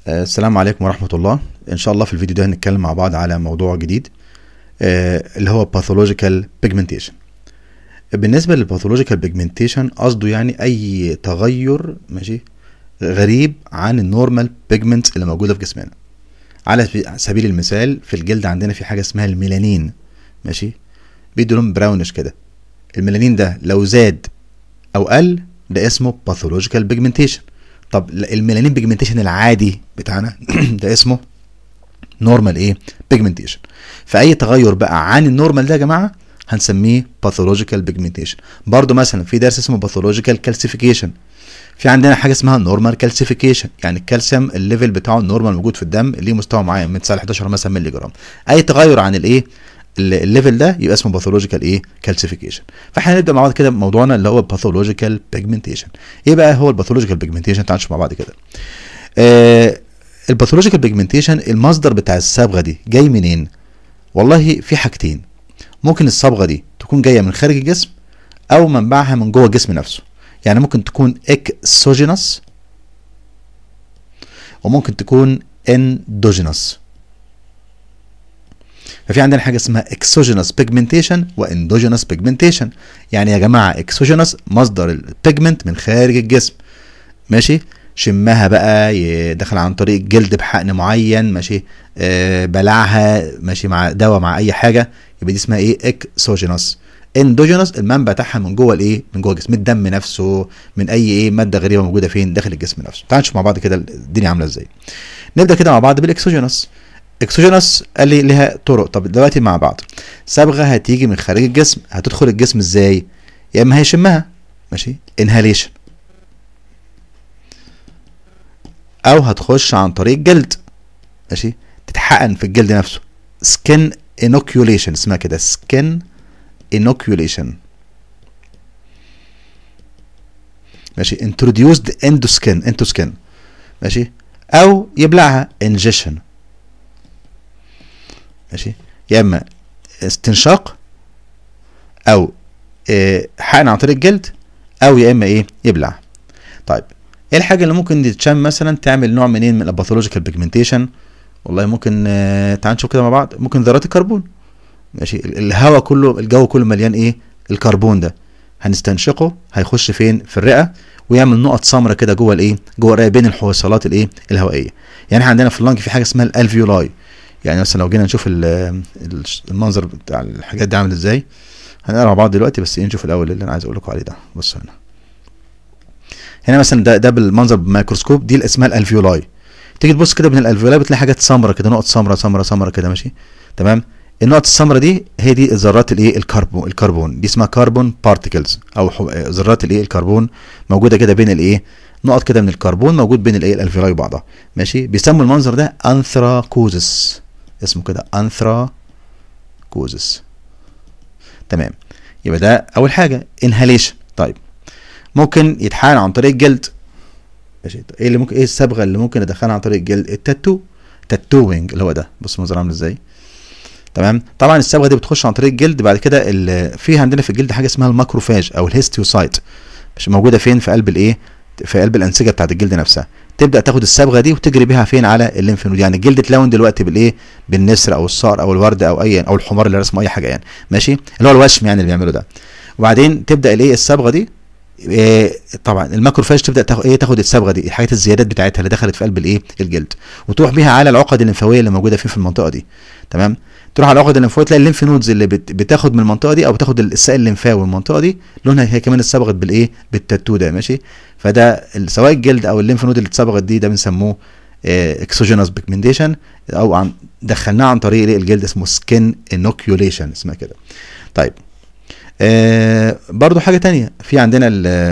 آه، السلام عليكم ورحمة الله إن شاء الله في الفيديو ده هنتكلم مع بعض على موضوع جديد آه، اللي هو pathological pigmentation بالنسبة للباثولوجيكال بيجمنتيشن قصده يعني أي تغير ماشي غريب عن النورمال بيجمنتس اللي موجودة في جسمنا على سبيل المثال في الجلد عندنا في حاجة اسمها الميلانين ماشي بيدي لون براونش كده الميلانين ده لو زاد أو قل ده اسمه باثولوجيكال بيجمنتيشن طب الميلانين بيجمنتيشن العادي بتاعنا ده اسمه نورمال ايه بيجمنتيشن فاي تغير بقى عن النورمال ده يا جماعه هنسميه باثولوجيكال بيجمنتيشن برضو مثلا في درس اسمه باثولوجيكال كالسيفيكيشن في عندنا حاجه اسمها نورمال كالسيفيكيشن يعني الكالسيوم الليفل بتاعه النورمال موجود في الدم ليه مستوى معين من 9 ل 11 مثلا مللي جرام اي تغير عن الايه الليفل ده يبقى اسمه باثولوجيكال ايه كالسيفيكيشن فاحنا هنبدا مع بعض كده موضوعنا اللي هو باثولوجيكال بيجمنتيشن ايه بقى هو الباثولوجيكال بيجمنتيشن تعالوا نشوف مع بعض كده آه الباثولوجيكال بيجمنتيشن المصدر بتاع الصبغه دي جاي منين والله في حاجتين ممكن الصبغه دي تكون جايه من خارج الجسم او منبعها من جوه الجسم نفسه يعني ممكن تكون اكسوجينس وممكن تكون اندوجينس ففي عندنا حاجه اسمها اكسوجينس بيجمنتيشن واندوجينس بيجمنتيشن يعني يا جماعه اكسوجينس مصدر البيجمنت من خارج الجسم ماشي شمها بقى يدخل عن طريق الجلد بحقن معين ماشي آه بلعها ماشي مع دواء مع اي حاجه يبقى دي اسمها ايه اكسوجينس اندوجينس المنبع بتاعها من جوه الايه من جوه الجسم من الدم نفسه من اي ايه ماده غريبه موجوده فين داخل الجسم نفسه تعالوا نشوف مع بعض كده الدنيا عامله ازاي نبدا كده مع بعض بالاكسوجينس اكسوجينس قال لي لها طرق طب دلوقتي مع بعض صبغه هتيجي من خارج الجسم هتدخل الجسم ازاي يا اما هيشمها ماشي انهاليشن او هتخش عن طريق الجلد ماشي تتحقن في الجلد نفسه سكن انوكيوليشن اسمها كده سكن انوكيوليشن ماشي introduced into skin into skin ماشي او يبلعها injection ماشي يا اما استنشاق او إيه حقن عن طريق الجلد او يا اما ايه يبلع طيب ايه الحاجه اللي ممكن تتشم مثلا تعمل نوع منين من الباثولوجيكال بيجمنتيشن والله ممكن آه تعال نشوف كده مع بعض ممكن ذرات الكربون ماشي الهواء كله الجو كله مليان ايه الكربون ده هنستنشقه هيخش فين في الرئه ويعمل نقط سمراء كده جوه الايه جوه الرئه بين الحويصلات الايه الهوائيه يعني احنا عندنا في اللنج في حاجه اسمها الالفيولاي يعني مثلا لو جينا نشوف المنظر بتاع الحاجات دي عامل ازاي هنقرا مع بعض دلوقتي بس ايه نشوف الاول اللي انا عايز اقول لكم عليه ده بصوا هنا هنا مثلا ده ده بالمنظر بالميكروسكوب دي اللي اسمها الالفيولاي تيجي تبص كده بين الالفيولاي بتلاقي حاجات سمراء كده نقط سمراء سمراء سمراء كده ماشي تمام النقط السمراء دي هي دي ذرات الايه الكربون الكربون دي اسمها كربون بارتيكلز او ذرات الايه الكربون موجوده كده بين الايه نقط كده من الكربون موجود بين الايه الالفيولاي وبعضها ماشي بيسموا المنظر ده انثراكوزس اسمه كده انثراكوزس تمام يبقى ده اول حاجه انهاليشن طيب ممكن يتحقن عن طريق الجلد ماشي ايه اللي ممكن ايه الصبغه اللي ممكن ادخلها عن طريق الجلد التاتو تاتوينج اللي هو ده بص المنظر عامل ازاي تمام طبعا الصبغه دي بتخش عن طريق الجلد بعد كده في عندنا في الجلد حاجه اسمها الماكروفاج او الهيستيوسايت مش موجوده فين في قلب الايه في قلب الانسجه بتاعت الجلد نفسها تبدا تاخد الصبغه دي وتجري بيها فين على الليمف نود يعني الجلد اتلون دلوقتي بالايه بالنسر او الصقر او الورد او اي او الحمار اللي رسمه اي حاجه يعني ماشي اللي هو الوشم يعني اللي بيعمله ده وبعدين تبدا الايه الصبغه دي إيه طبعا الماكروفاج تبدا تاخد ايه تاخد الصبغه دي الحاجات الزيادات بتاعتها اللي دخلت في قلب الايه الجلد وتروح بيها على العقد الليمفاويه اللي موجوده فين في المنطقه دي تمام تروح على العقد الليمفاويه تلاقي الليمف نودز اللي بت بتاخد من المنطقه دي او بتاخد السائل الليمفاوي من المنطقه دي لونها هي كمان اتصبغت بالايه بالتاتو ده ماشي فده سواء الجلد او الليمف نود اللي اتصبغت دي ده بنسموه اكسوجينوس بيجمنتيشن او عن دخلناه عن طريق الجلد اسمه سكين انوكيوليشن اسمها كده طيب آه برضو حاجه تانية في عندنا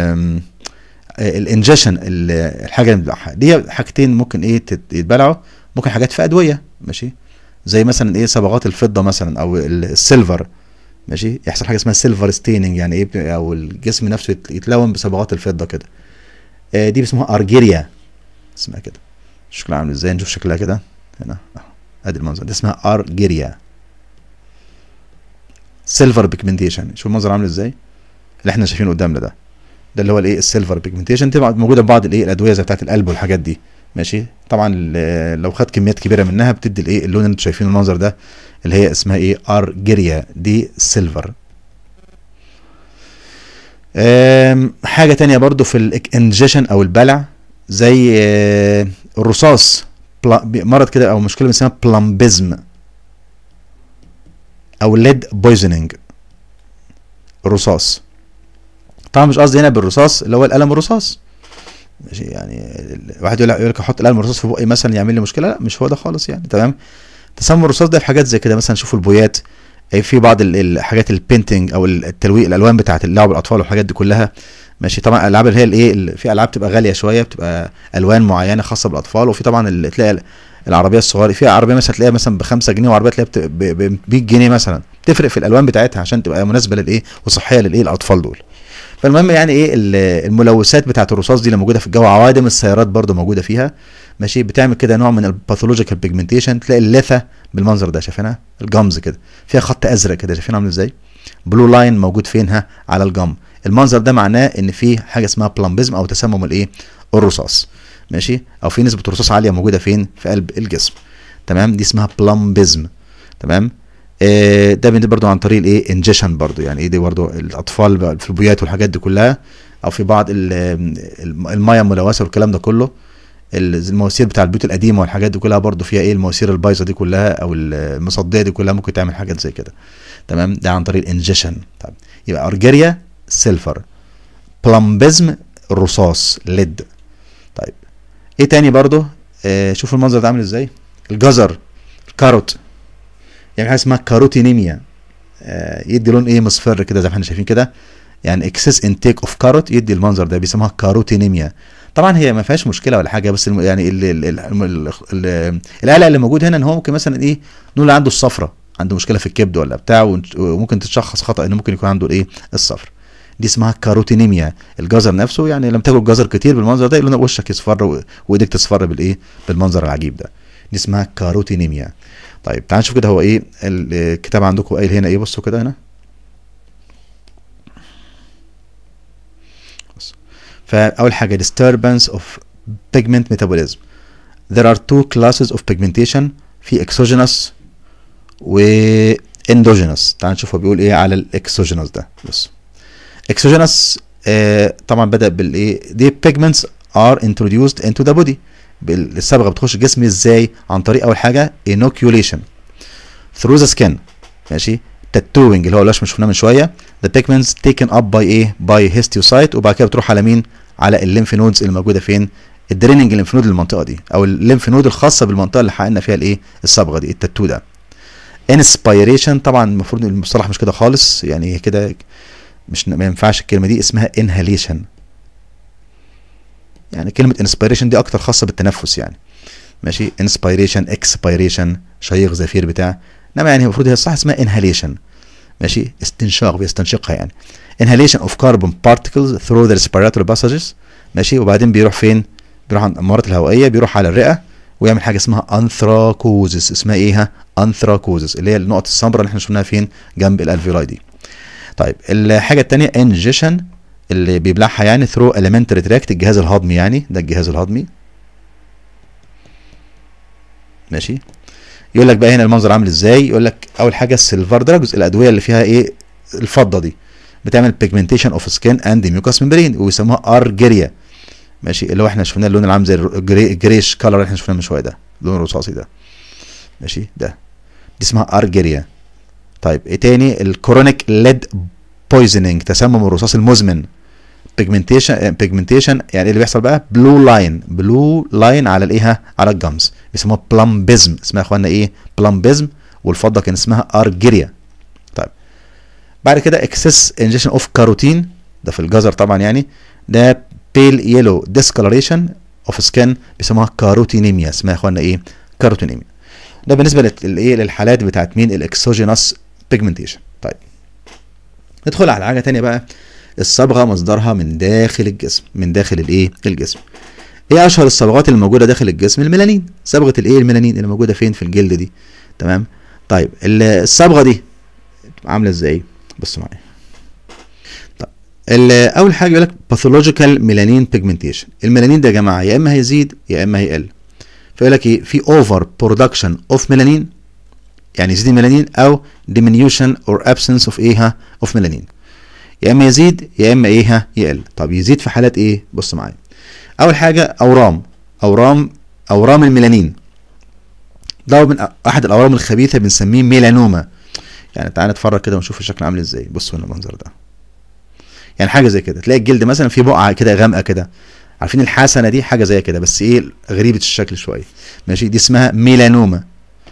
الانجيشن الحاجه اللي بنبلعها دي حاجتين ممكن ايه يتبلعوا ممكن حاجات في ادويه ماشي زي مثلا ايه صبغات الفضه مثلا او السيلفر ماشي يحصل حاجه اسمها سيلفر ستيننج يعني ايه او الجسم نفسه يتلون بصبغات الفضه كده آه دي اسمها ارجيريا اسمها كده شكلها عامل ازاي نشوف شكلها كده هنا ادي المنظر دي اسمها ارجيريا سيلفر بيجمنتيشن شوف المنظر عامل ازاي اللي احنا شايفينه قدامنا ده ده اللي هو الايه السيلفر بيجمنتيشن تبقى موجوده في بعض الايه الادويه زي بتاعت القلب والحاجات دي ماشي طبعا ال- لو خد كميات كبيره منها بتدي الايه اللون اللي انتوا شايفينه المنظر ده اللي هي اسمها ايه ارجيريا دي سيلفر آم، حاجة تانية برضو في الانجيشن او البلع زي آه، الرصاص بلا- بي- مرض كده او مشكلة بنسميها بلامبيزم او ليد بويزنينج الرصاص طبعا مش قصدي هنا بالرصاص اللي هو القلم الرصاص ماشي يعني ال- الواحد يقول لك يقول لك احط القلم الرصاص في بقي مثلا يعمل لي مشكله لا مش هو ده خالص يعني تمام تسمم الرصاص ده في حاجات زي كده مثلا شوفوا البويات أي في بعض ال- الحاجات البينتنج او التلويق الالوان بتاعه اللعب الاطفال والحاجات دي كلها ماشي طبعا الالعاب اللي هي الايه ال- في العاب بتبقى غاليه شويه بتبقى الوان معينه خاصه بالاطفال وفي طبعا اللي تلاقي ال- العربيه الصغيره في عربيه مثلا تلاقيها مثلا ب 5 جنيه وعربيه تلاقيها ب 100 جنيه مثلا تفرق في الالوان بتاعتها عشان تبقى مناسبه للايه وصحيه للايه الاطفال دول فالمهم يعني ايه ال- الملوثات بتاعه الرصاص دي اللي موجوده في الجو عوادم السيارات برضو موجوده فيها ماشي بتعمل كده نوع من الباثولوجيكال بيجمنتيشن تلاقي اللثه بالمنظر ده شايفينها الجمز كده فيها خط ازرق كده شايفين عامل ازاي بلو لاين موجود فينها على الجم المنظر ده معناه ان في حاجه اسمها بلامبيزم او تسمم الايه الرصاص ماشي او في نسبه رصاص عاليه موجوده فين في قلب الجسم تمام دي اسمها بلامبيزم تمام آه، ده بيدي برضو عن طريق الايه انجيشن برضو يعني ايه دي برضو الاطفال بقى في البويات والحاجات دي كلها او في بعض ال- الم- الميه الملوثه والكلام ده كله ال- المواسير بتاع البيوت القديمه والحاجات دي كلها برضو فيها ايه المواسير البايظه دي كلها او المصديه دي كلها ممكن تعمل حاجات زي كده تمام ده عن طريق الانجيشن طيب يبقى ارجيريا سيلفر بلامبيزم الرصاص ليد طيب ايه تاني برضو آه شوفوا المنظر ده عامل ازاي الجزر الكاروت يعني حاجه اسمها كاروتينيميا آه يدي لون ايه مصفر كده زي ما احنا شايفين كده يعني اكسس انتيك اوف كاروت يدي المنظر ده بيسموها كاروتينيميا طبعا هي ما فيهاش مشكله ولا حاجه بس الم- يعني ال ال ال ال ال القلق اللي موجود هنا ان هو ممكن مثلا ايه نقول عنده الصفرة عنده مشكله في الكبد ولا بتاع ونت- وممكن تتشخص خطا انه ممكن يكون عنده الايه الصفر دي اسمها كاروتينيميا الجزر نفسه يعني لما تاكل جزر كتير بالمنظر ده يقول لك وشك يصفر و- وايديك تصفر بالايه بالمنظر العجيب ده دي اسمها كاروتينيميا طيب تعال نشوف كده هو ايه ال- الكتاب عندكم قايل هنا ايه بصوا كده هنا بص. فاول حاجه disturbance of pigment metabolism there are two classes of pigmentation في exogenous و endogenous تعال نشوف هو بيقول ايه على الاكسوجينوس ده بص exogenous آه طبعا بدا بالايه دي pigments are introduced into the body بال- الصبغه بتخش الجسم ازاي عن طريق اول حاجه inoculation through the skin ماشي tattooing اللي هو الوشم شفناه من شويه the pigments taken up by ايه by histiocyte وبعد كده بتروح على مين على الليمف نودز اللي موجوده فين الدريننج الليمف نود للمنطقه دي او الليمف نود الخاصه بالمنطقه اللي حققنا فيها الايه الصبغه دي التاتو ده انسبيريشن طبعا المفروض إن المصطلح مش كده خالص يعني كده مش ما ينفعش الكلمه دي اسمها انهاليشن يعني كلمه انسبيريشن دي اكتر خاصه بالتنفس يعني ماشي انسبيريشن اكسبيريشن شهيق زفير بتاع انما يعني المفروض هي الصح اسمها انهاليشن ماشي استنشاق بيستنشقها يعني inhalation of carbon particles through the respiratory passages ماشي وبعدين بيروح فين بيروح عند الممرات الهوائيه بيروح على الرئه ويعمل حاجه اسمها انثراكوزس اسمها ايه ها انثراكوزس اللي هي النقط السمراء اللي احنا شفناها فين جنب الالفيولاي دي طيب الحاجه الثانيه انجيشن اللي بيبلعها يعني ثرو elementary tract الجهاز الهضمي يعني ده الجهاز الهضمي ماشي يقول لك بقى هنا المنظر عامل ازاي يقول لك اول حاجه السيلفر دراجز الادويه اللي فيها ايه الفضه دي بتعمل بيجمنتيشن اوف سكين اند ميوكاس ممبرين ويسموها ارجيريا ماشي اللي هو احنا شفناه اللون اللي عامل زي الجري- الجريش كلر اللي احنا شفناه من شويه ده اللون الرصاصي ده ماشي ده دي اسمها ارجيريا طيب ايه تاني الكرونيك ليد بويزنينج تسمم الرصاص المزمن بيجمنتيشن بيجمنتيشن يعني ايه اللي بيحصل بقى بلو لاين بلو لاين على الايه ها؟ على الجمز بيسموها بلامبيزم اسمها يا اخوانا ايه بلامبيزم والفضه كان اسمها ارجيريا طيب بعد كده اكسس انجكشن اوف كاروتين ده في الجزر طبعا يعني ده بيل يلو ديسكولريشن اوف سكين بيسموها كاروتينيميا اسمها يا اخوانا ايه كاروتينيميا ده بالنسبه للايه للحالات بتاعت مين الاكسوجينوس بيجمنتيشن طيب ندخل على حاجه تانية بقى الصبغه مصدرها من داخل الجسم من داخل الايه الجسم ايه اشهر الصبغات اللي موجوده داخل الجسم الميلانين صبغه الايه الميلانين اللي موجوده فين في الجلد دي تمام طيب ال- الصبغه دي عامله ازاي بصوا معايا طيب ال- اول حاجه يقول لك باثولوجيكال ميلانين بيجمنتيشن الميلانين ده يا جماعه يا اما هيزيد يا اما هيقل فيقول لك ايه في اوفر برودكشن اوف ميلانين يعني يزيد الميلانين او diminution or absence of ايه ها اوف ميلانين يا اما يزيد يا اما ايه ها يقل طب يزيد في حالات ايه بص معايا اول حاجه اورام اورام اورام الميلانين ده من احد الاورام الخبيثه بنسميه ميلانوما يعني تعالى نتفرج كده ونشوف الشكل عامل ازاي بصوا هنا المنظر ده يعني حاجه زي كده تلاقي الجلد مثلا في بقعه كده غامقه كده عارفين الحسنه دي حاجه زي كده بس ايه غريبه الشكل شويه ماشي دي اسمها ميلانوما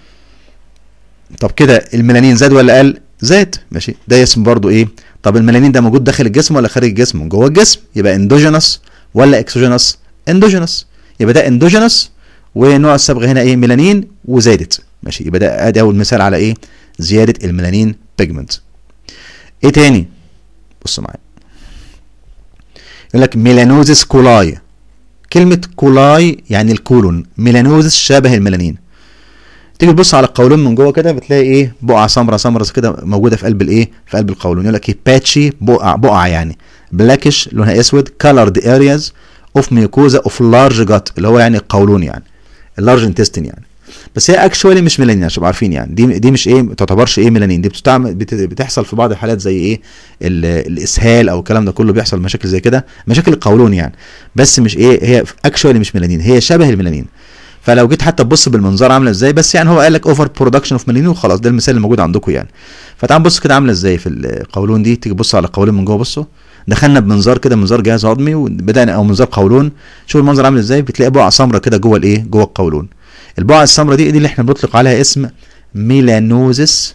طب كده الميلانين زاد ولا قل زاد ماشي ده اسم برضو ايه طب الميلانين ده موجود داخل الجسم ولا خارج الجسم جوه الجسم يبقى اندوجينس ولا اكسوجينس اندوجينس يبقى ده اندوجينس ونوع الصبغه هنا ايه ميلانين وزادت ماشي يبقى ده ادي اول مثال على ايه زياده الميلانين بيجمنت ايه تاني بص معايا يقول لك ميلانوزيس كولاي كلمة كولاي يعني الكولون ميلانوزيس شبه الميلانين تيجي تبص على القولون من جوه كده بتلاقي ايه بقعة سمرة سمرة كده موجودة في قلب الايه في قلب القولون يقول لك ايه باتشي بقع بقعة يعني بلاكش لونها اسود colored areas of mucosa of large gut اللي هو يعني القولون يعني اللارج انتستين يعني بس هي اكشوالي مش ميلانين عشان تبقوا عارفين يعني دي دي مش ايه ما تعتبرش ايه ميلانين دي بتستعمل بت- بتحصل في بعض الحالات زي ايه ال- الاسهال او الكلام ده كله بيحصل مشاكل زي كده مشاكل القولون يعني بس مش ايه هي اكشوالي مش ميلانين هي شبه الميلانين فلو جيت حتى تبص بالمنظار عامله ازاي بس يعني هو قال لك اوفر برودكشن اوف ميلانين وخلاص ده المثال اللي موجود عندكم يعني فتعال بص كده عامله ازاي في القولون دي تيجي تبص على القولون من جوه بصوا دخلنا بمنظار كده منظار جهاز هضمي وبدانا او منظار قولون شوف المنظر عامل ازاي بتلاقي بقعه سمراء كده جوه الايه جوه القولون البقعه السمراء دي دي اللي احنا بنطلق عليها اسم ميلانوزيس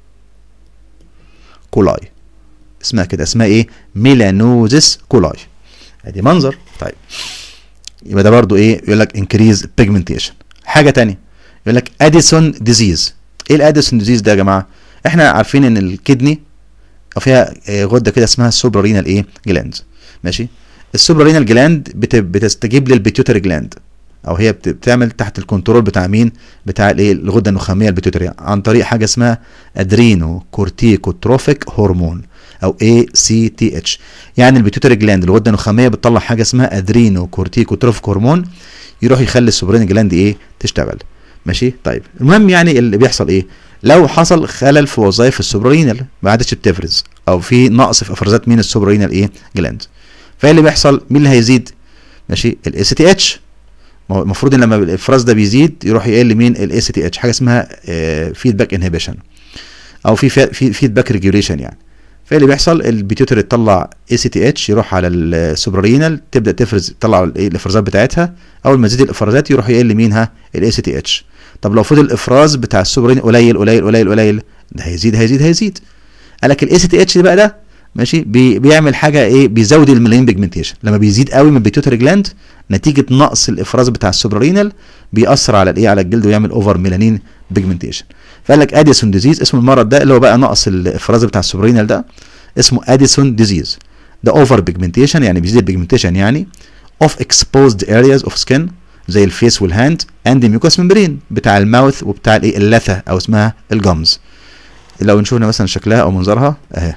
كولاي اسمها كده اسمها ايه ميلانوزيس كولاي ادي منظر طيب يبقى ده برضو ايه يقول لك انكريز بيجمنتيشن حاجه تانية يقول لك اديسون ديزيز ايه الاديسون ديزيز ده يا جماعه احنا عارفين ان الكدني فيها آه، غده كده اسمها السوبرارينال ايه جلاند ماشي السوبرارينال جلاند بت- بتستجيب للبيتيوتري جلاند او هي بت- بتعمل تحت الكنترول بتاع مين بتاع الايه الغده النخاميه البيتيوتري عن طريق حاجه اسمها ادرينو كورتيكوتروفيك هرمون او اي سي تي اتش يعني البيتيوتري جلاند الغده النخاميه بتطلع حاجه اسمها ادرينو كورتيكوتروفيك هرمون يروح يخلي السوبرين جلاند ايه تشتغل ماشي طيب المهم يعني اللي بيحصل ايه لو حصل خلل في وظائف السوبرينال ما عادتش بتفرز او في نقص في افرازات مين السوبرينال ايه جلاند فايه اللي بيحصل مين اللي هيزيد ماشي الاس تي اتش ما هو المفروض ان لما الافراز ده بيزيد يروح يقل مين الاس تي اتش حاجه اسمها فيدباك انهبيشن او في في فيدباك ريجوليشن يعني فايه اللي بيحصل البيتيوتري تطلع اي سي تي اتش يروح على السوبرينال تبدا تفرز تطلع الايه الافرازات بتاعتها اول ما تزيد الافرازات يروح يقل مينها الاي سي تي اتش طب لو فضل الافراز بتاع السوبرين قليل قليل قليل قليل ده هيزيد هيزيد هيزيد قال لك الاي سي تي اتش بقى ده ماشي بي بيعمل حاجه ايه بيزود الميلانين بيجمنتيشن لما بيزيد قوي من البيتيوتري جلاند نتيجه نقص الافراز بتاع السوبرينال بيأثر على الايه على الجلد ويعمل اوفر ميلانين بيجمنتيشن فقال لك اديسون ديزيز اسم المرض ده اللي هو بقى نقص الافراز بتاع السوبرينال ده اسمه اديسون ديزيز ده اوفر بيجمنتيشن يعني بيزيد البيجمنتيشن يعني اوف اكسبوزد ارياز اوف سكين زي الفيس والهاند اند ميوكوس ممبرين بتاع الماوث وبتاع الايه اللثه او اسمها الجمز لو نشوفنا مثلا شكلها او منظرها اهي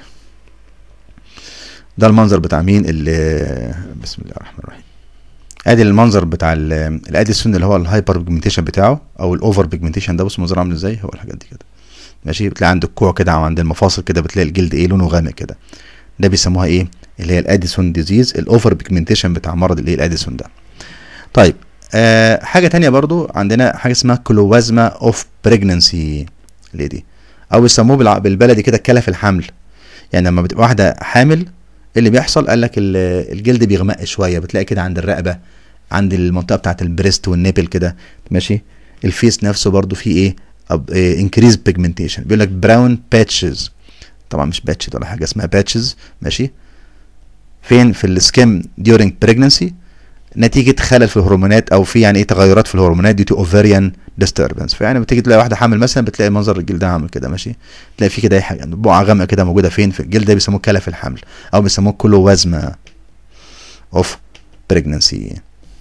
ده المنظر بتاع مين اللي بسم الله الرحمن الرحيم ادي المنظر بتاع ال- الاديسون اللي هو الهايبر بيجمنتيشن بتاعه او الاوفر بيجمنتيشن ده بص منظره عامل ازاي هو الحاجات دي كده ماشي بتلاقي عند الكوع كده او عند المفاصل كده بتلاقي الجلد ايه لونه غامق كده ده بيسموها ايه اللي هي الاديسون ديزيز الاوفر بيجمنتيشن بتاع مرض الايه الاديسون ده طيب آه حاجه تانية برضو عندنا حاجه اسمها كلوازما اوف بريجننسي اللي دي او بيسموه بالع- بالبلدي كده كلف الحمل يعني لما بتبقى واحده حامل إيه اللي بيحصل قال لك ال- الجلد بيغمق شويه بتلاقي كده عند الرقبه عند المنطقه بتاعه البريست والنيبل كده ماشي الفيس نفسه برضو فيه ايه انكريز بيجمنتيشن بيقول لك براون باتشز طبعا مش باتشز ولا حاجه اسمها باتشز ماشي فين في السكيم during pregnancy نتيجه خلل في الهرمونات او في يعني ايه تغيرات في الهرمونات دي تو اوفريان ديستربنس فيعني بتيجي تلاقي واحده حامل مثلا بتلاقي منظر الجلد ده عامل كده ماشي تلاقي في كده اي حاجه بقعه غامقه كده موجوده فين في الجلد ده بيسموه كلف الحمل او بيسموه كلوازما اوف بريجننسي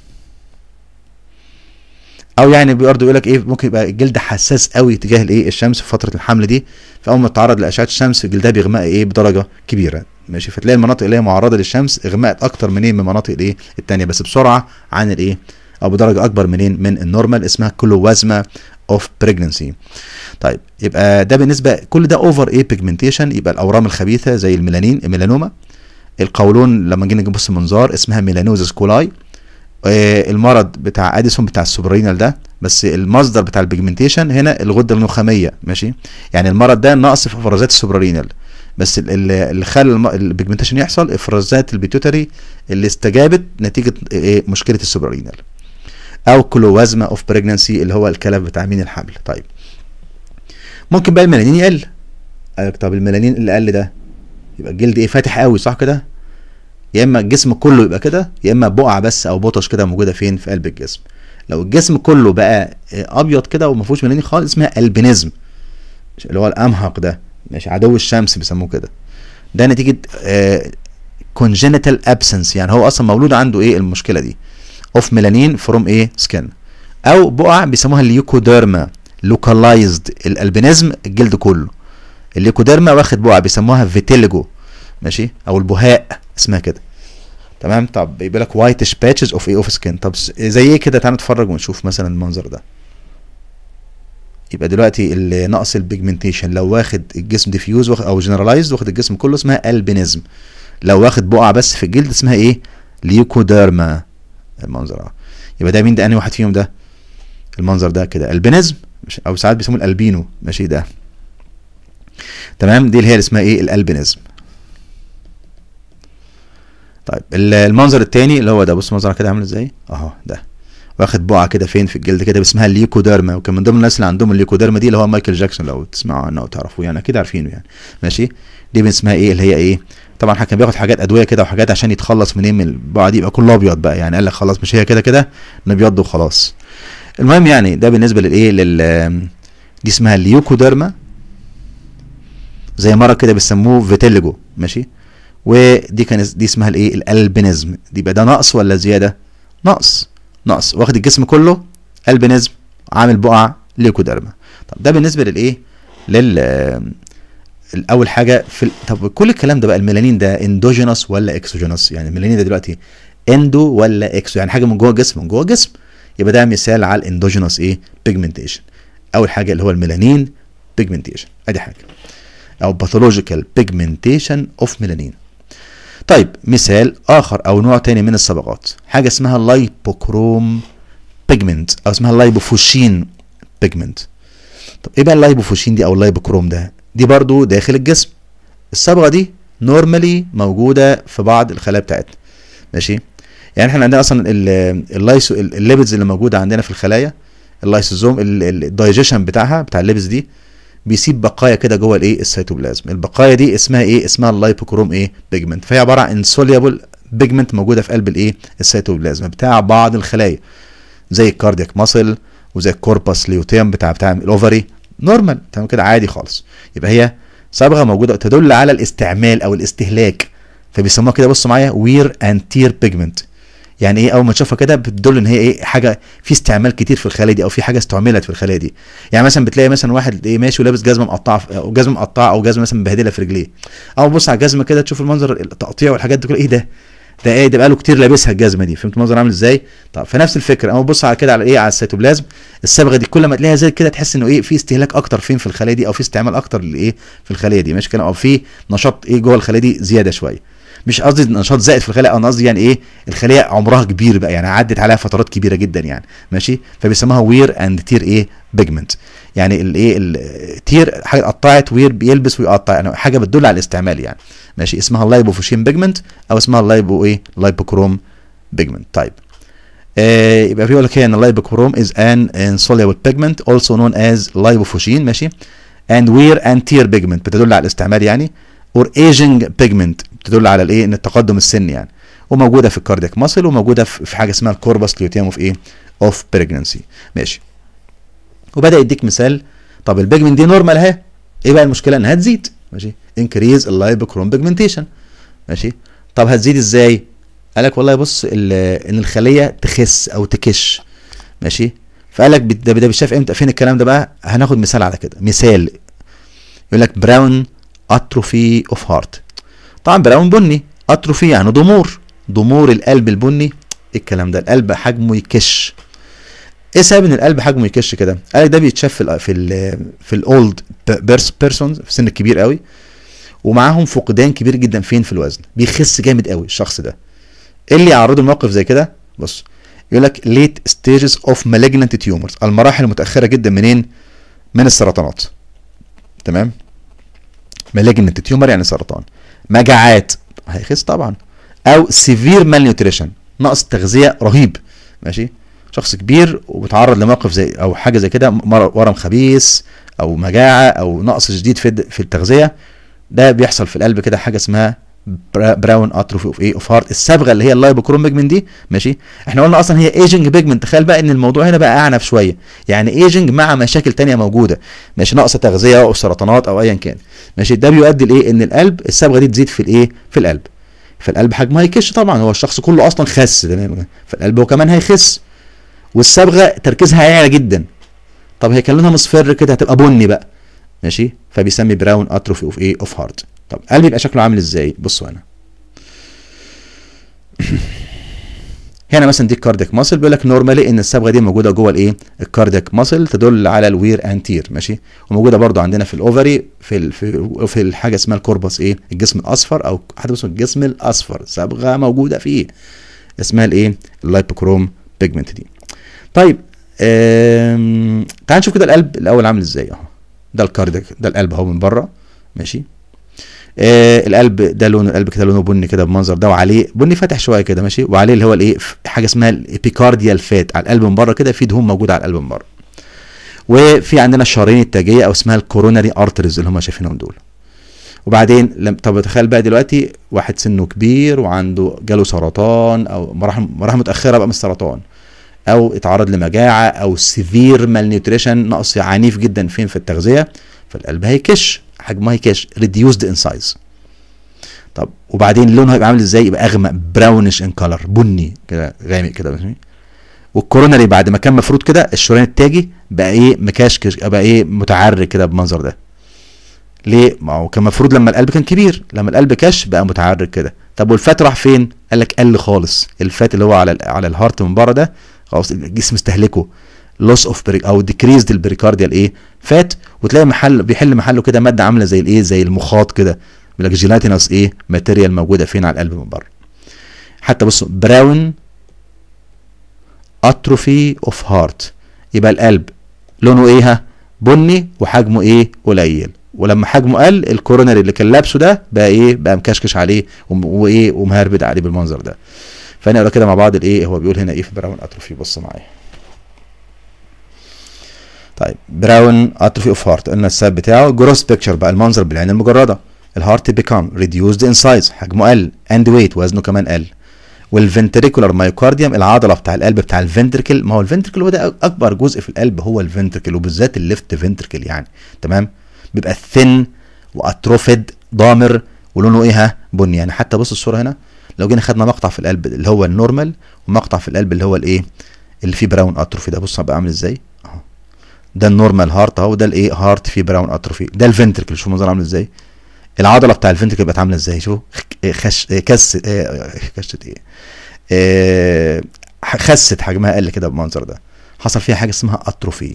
او يعني برضه يقول لك ايه ممكن يبقى الجلد حساس قوي تجاه الايه الشمس في فتره الحمل دي فاول ما تتعرض لاشعه الشمس جلدها بيغمق ايه بدرجه كبيره ماشي فتلاقي المناطق اللي هي معرضه للشمس اغمقت اكتر منين من المناطق الايه التانية بس بسرعه عن الايه او بدرجه اكبر منين من النورمال اسمها كلوازما اوف بريجنسي طيب يبقى ده بالنسبه كل ده اوفر ايه بيجمنتيشن يبقى الاورام الخبيثه زي الميلانين الميلانوما القولون لما جينا نبص منظار اسمها ميلانوزس كولاي آه المرض بتاع اديسون بتاع السوبرينال ده بس المصدر بتاع البيجمنتيشن هنا الغده النخاميه ماشي يعني المرض ده نقص في افرازات السوبرينال بس اللي خلى البيجمنتيشن يحصل افرازات البيتوتري اللي استجابت نتيجه إيه مشكله السوبرينال او كلوازما اوف بريجنسي اللي هو الكلف بتاع مين الحمل طيب ممكن بقى الميلانين يقل قالك طب الميلانين اللي قل ده يبقى الجلد ايه فاتح قوي صح كده يا اما الجسم كله يبقى كده يا اما بقعه بس او بطش كده موجوده فين في قلب الجسم لو الجسم كله بقى ابيض كده وما فيهوش ميلانين خالص اسمها البينيزم اللي هو الامهق ده ماشي عدو الشمس بيسموه كده ده نتيجه كونجنتال ابسنس يعني هو اصلا مولود عنده ايه المشكله دي اوف ميلانين فروم ايه سكين او بقع بيسموها الليوكوديرما لوكالايزد الالبينيزم الجلد كله الليوكوديرما واخد بقع بيسموها فيتيليجو ماشي او البهاء اسمها كده تمام طب يبقى لك وايتش باتشز اوف ايه اوف سكين طب زي ايه كده تعالى نتفرج ونشوف مثلا المنظر ده يبقى دلوقتي نقص البيجمنتيشن لو واخد الجسم ديفيوز او جنرالايزد واخد الجسم كله اسمها البينيزم لو واخد بقعه بس في الجلد اسمها ايه ليوكوديرما المنظر اه يبقى ده مين ده انهي واحد فيهم ده المنظر ده كده البينيزم او ساعات بيسموه الالبينو ماشي ده تمام دي اللي هي اللي اسمها ايه الالبينيزم طيب المنظر التاني اللي هو ده بص المنظر كده عامل ازاي اهو ده واخد بقعه كده فين في الجلد كده اسمها الليكوديرما وكان من ضمن الناس اللي عندهم الليكوديرما دي اللي هو مايكل جاكسون لو تسمعوا عنه او تعرفوه يعني اكيد عارفينه يعني ماشي دي اسمها ايه اللي هي ايه طبعا كان بياخد حاجات ادويه كده وحاجات عشان يتخلص منين من البقعه دي يبقى كله ابيض بقى يعني قال لك خلاص مش هي كده كده نبيض وخلاص المهم يعني ده بالنسبه للايه لل دي اسمها الليوكوديرما زي مره كده بيسموه فيتيليجو ماشي ودي كان دي اسمها الايه الالبينيزم دي بقى ده نقص ولا زياده نقص نقص واخد الجسم كله البينيزم عامل بقع ليوكوديرما طب ده بالنسبه للايه لل الاول حاجه في ال... طب كل الكلام ده بقى الميلانين ده اندوجينوس ولا اكسوجينوس يعني الميلانين ده دلوقتي اندو ولا اكسو يعني حاجه من جوه الجسم من جوه الجسم يبقى ده مثال على الاندوجينوس ايه بيجمنتيشن اول حاجه اللي هو الميلانين بيجمنتيشن ادي حاجه او باثولوجيكال بيجمنتيشن اوف ميلانين طيب مثال اخر او نوع تاني من الصبغات حاجه اسمها لايبوكروم بيجمنت او اسمها لايبوفوشين بيجمنت طب ايه بقى اللايبوفوشين دي او اللايبوكروم ده دي برضو داخل الجسم الصبغه دي نورمالي موجوده في بعض الخلايا بتاعتنا ماشي يعني احنا عندنا اصلا اللايسو الليبيدز اللي موجوده عندنا في الخلايا اللايسوزوم الدايجيشن بتاعها بتاع الليبيدز دي بيسيب بقايا كده جوه الايه السيتوبلازم البقايا دي اسمها ايه اسمها اللايبوكروم ايه بيجمنت فهي عباره عن انسوليبل بيجمنت موجوده في قلب الايه السيتوبلازم بتاع بعض الخلايا زي الكاردياك ماسل وزي الكوربس ليوتيم بتاع بتاع الاوفري نورمال تمام كده عادي خالص يبقى هي صبغه موجوده تدل على الاستعمال او الاستهلاك فبيسموها كده بصوا معايا وير اند تير بيجمنت يعني ايه اول ما تشوفها كده بتدل ان هي ايه حاجه في استعمال كتير في الخلايا دي او في حاجه استعملت في الخلايا دي يعني مثلا بتلاقي مثلا واحد ايه ماشي ولابس جزمه مقطعه او جزمه مقطعه او جزمه مثلا مبهدله في رجليه او بص على الجزمه كده تشوف المنظر التقطيع والحاجات دي كلها ايه ده ده ايه ده بقاله كتير لابسها الجزمه دي فهمت المنظر عامل ازاي طب فنفس الفكره اما تبص على كده على ايه على السيتوبلازم الصبغه دي كل ما تلاقيها زي كده تحس انه ايه في استهلاك اكتر فين في الخلايا دي او في استعمال اكتر لايه في الخلايا دي ماشي كده او في نشاط ايه جوه الخلايا دي زياده شويه مش قصدي نشاط زائد في الخلايا انا قصدي يعني ايه الخليه عمرها كبير بقى يعني عدت عليها فترات كبيره جدا يعني ماشي فبيسموها وير اند تير ايه بيجمنت يعني الايه التير حاجه قطعت وير بيلبس ويقطع يعني حاجه بتدل على الاستعمال يعني ماشي اسمها اللايبوفوشين بيجمنت او اسمها اللايبو ايه لايبوكروم بيجمنت طيب آه يبقى بيقول لك هنا ان اللايبوكروم از ان insoluble pigment also known as لايبوفوشين ماشي and wear and tear pigment بتدل على الاستعمال يعني or aging pigment بتدل على الايه ان التقدم السني يعني وموجوده في الكاردياك ماسل وموجوده في حاجه اسمها الكوربس ليوتيوم اوف ايه اوف بريجنسي ماشي وبدا يديك مثال طب البيجمنت دي نورمال اهي ايه بقى المشكله انها تزيد ماشي انكريز اللايبوكروم بيجمنتيشن ماشي طب هتزيد ازاي قال لك والله بص ان الخليه تخس او تكش ماشي فقال لك ده ده بيشاف امتى فين الكلام ده بقى هناخد مثال على كده مثال يقول لك براون اتروفي اوف هارت طبعا براون بني اتروفي يعني ضمور ضمور القلب البني ايه الكلام ده القلب حجمه يكش ايه سبب ان القلب حجمه يكش كده قال لك ده بيتشاف في ال في ال في الاولد بيرسونز في السن الكبير قوي ومعاهم فقدان كبير جدا فين في الوزن بيخس جامد قوي الشخص ده ايه اللي يعرضه الموقف زي كده بص يقول لك ليت ستيجز اوف malignant تيومرز المراحل المتاخره جدا منين من السرطانات تمام malignant تيومر يعني سرطان مجاعات هيخس طبعا او سيفير مالنيوتريشن نقص تغذيه رهيب ماشي شخص كبير وبيتعرض لموقف زي او حاجه زي كده مر- ورم خبيث او مجاعه او نقص شديد في الد- في التغذيه ده بيحصل في القلب كده حاجه اسمها برا- براون اتروفي اوف ايه اوف هارت الصبغه اللي هي اللايبوكروم بيجمنت دي ماشي احنا قلنا اصلا هي ايجنج بيجمنت تخيل بقى ان الموضوع هنا بقى اعنف شويه يعني ايجنج مع مشاكل تانية موجوده ماشي نقص تغذيه او سرطانات او ايا كان ماشي ده بيؤدي لايه ان القلب الصبغه دي تزيد في الايه في القلب فالقلب حجمه هيكش طبعا هو الشخص كله اصلا خس تمام فالقلب هو كمان هيخس والصبغه تركيزها هيعلى جدا طب هي كان لونها مصفر كده هتبقى بني بقى ماشي فبيسمي براون اتروفي اوف ايه اوف هارت طب قلبي يبقى شكله عامل ازاي بصوا هنا هنا مثلا دي الكاردياك ماسل بيقول لك نورمالي ان الصبغه دي موجوده جوه الايه الكاردياك ماسل تدل على الوير انتير ماشي وموجوده برضو عندنا في الاوفري في ال في, في الحاجه اسمها الكوربس ايه الجسم الاصفر او حاجه اسمها الجسم الاصفر صبغه موجوده فيه اسمها الايه اللايبوكروم بيجمنت دي طيب آم، تعال نشوف كده القلب الاول عامل ازاي اهو ده الكاردياك ده القلب اهو من بره ماشي آه القلب ده لونه القلب كده لونه بني كده بالمنظر ده وعليه بني فاتح شويه كده ماشي وعليه اللي هو الايه ف- حاجه اسمها الابيكارديال فات على القلب من بره كده في دهون موجوده على القلب من بره وفي عندنا الشرايين التاجيه او اسمها الكوروناري ارتريز اللي هم شايفينهم دول وبعدين لم طب تخيل بقى دلوقتي واحد سنه كبير وعنده جاله سرطان او مراحل مراحل متاخره بقى من السرطان او اتعرض لمجاعه او سيفير مالنيوتريشن نقص عنيف جدا فين في التغذيه فالقلب هيكش حجمه هيكش ريديوسد ان سايز طب وبعدين لونه هيبقى عامل ازاي يبقى اغمق براونش ان كلر بني كده غامق كده ماشي والكوروناري بعد ما كان مفروض كده الشريان التاجي بقى ايه مكشكش بقى ايه متعرج كده بالمنظر ده ليه ما هو كان المفروض لما القلب كان كبير لما القلب كش بقى متعرج كده طب والفات راح فين قال لك قل خالص الفات اللي هو على ال- على الهارت من بره ده خلاص الجسم استهلكه لوس اوف او ديكريزد البريكارديال ايه فات وتلاقي محل بيحل محله كده ماده عامله زي الايه زي المخاط كده بيقول لك جيلاتينوس ايه ماتيريال موجوده فين على القلب من بره حتى بصوا براون اتروفي اوف هارت يبقى القلب لونه ايه ها بني وحجمه ايه قليل ولما حجمه قل الكورونري اللي كان لابسه ده بقى ايه بقى مكشكش عليه وم- وايه ومهربد عليه بالمنظر ده فنقرا كده مع بعض الايه هو بيقول هنا ايه في براون اتروفي بص معايا طيب براون اتروفي اوف هارت قلنا السبب بتاعه جروس بيكتشر بقى المنظر بالعين المجرده الهارت بيكام ريديوزد ان سايز حجمه قل اند ويت وزنه كمان قل والفنتريكولار مايوكارديوم العضله بتاع القلب بتاع الفنتركل ما هو الفنتركل هو ده اكبر جزء في القلب هو الفنتركل وبالذات الليفت فنتركل يعني تمام بيبقى ثين واتروفيد ضامر ولونه ايه ها بني يعني حتى بص الصوره هنا لو جينا خدنا مقطع في القلب اللي هو النورمال ومقطع في القلب اللي هو الايه اللي فيه براون اتروفي ده بص بقى عامل ازاي اهو ده النورمال هارت اهو ده الايه هارت فيه براون اتروفي ده الفنتركل شوف المنظر عامل ازاي العضله بتاع الفنتركل بقت عامله ازاي شوف خش كس كشت ايه آه، خست حجمها قل كده بالمنظر ده حصل فيها حاجه اسمها اتروفي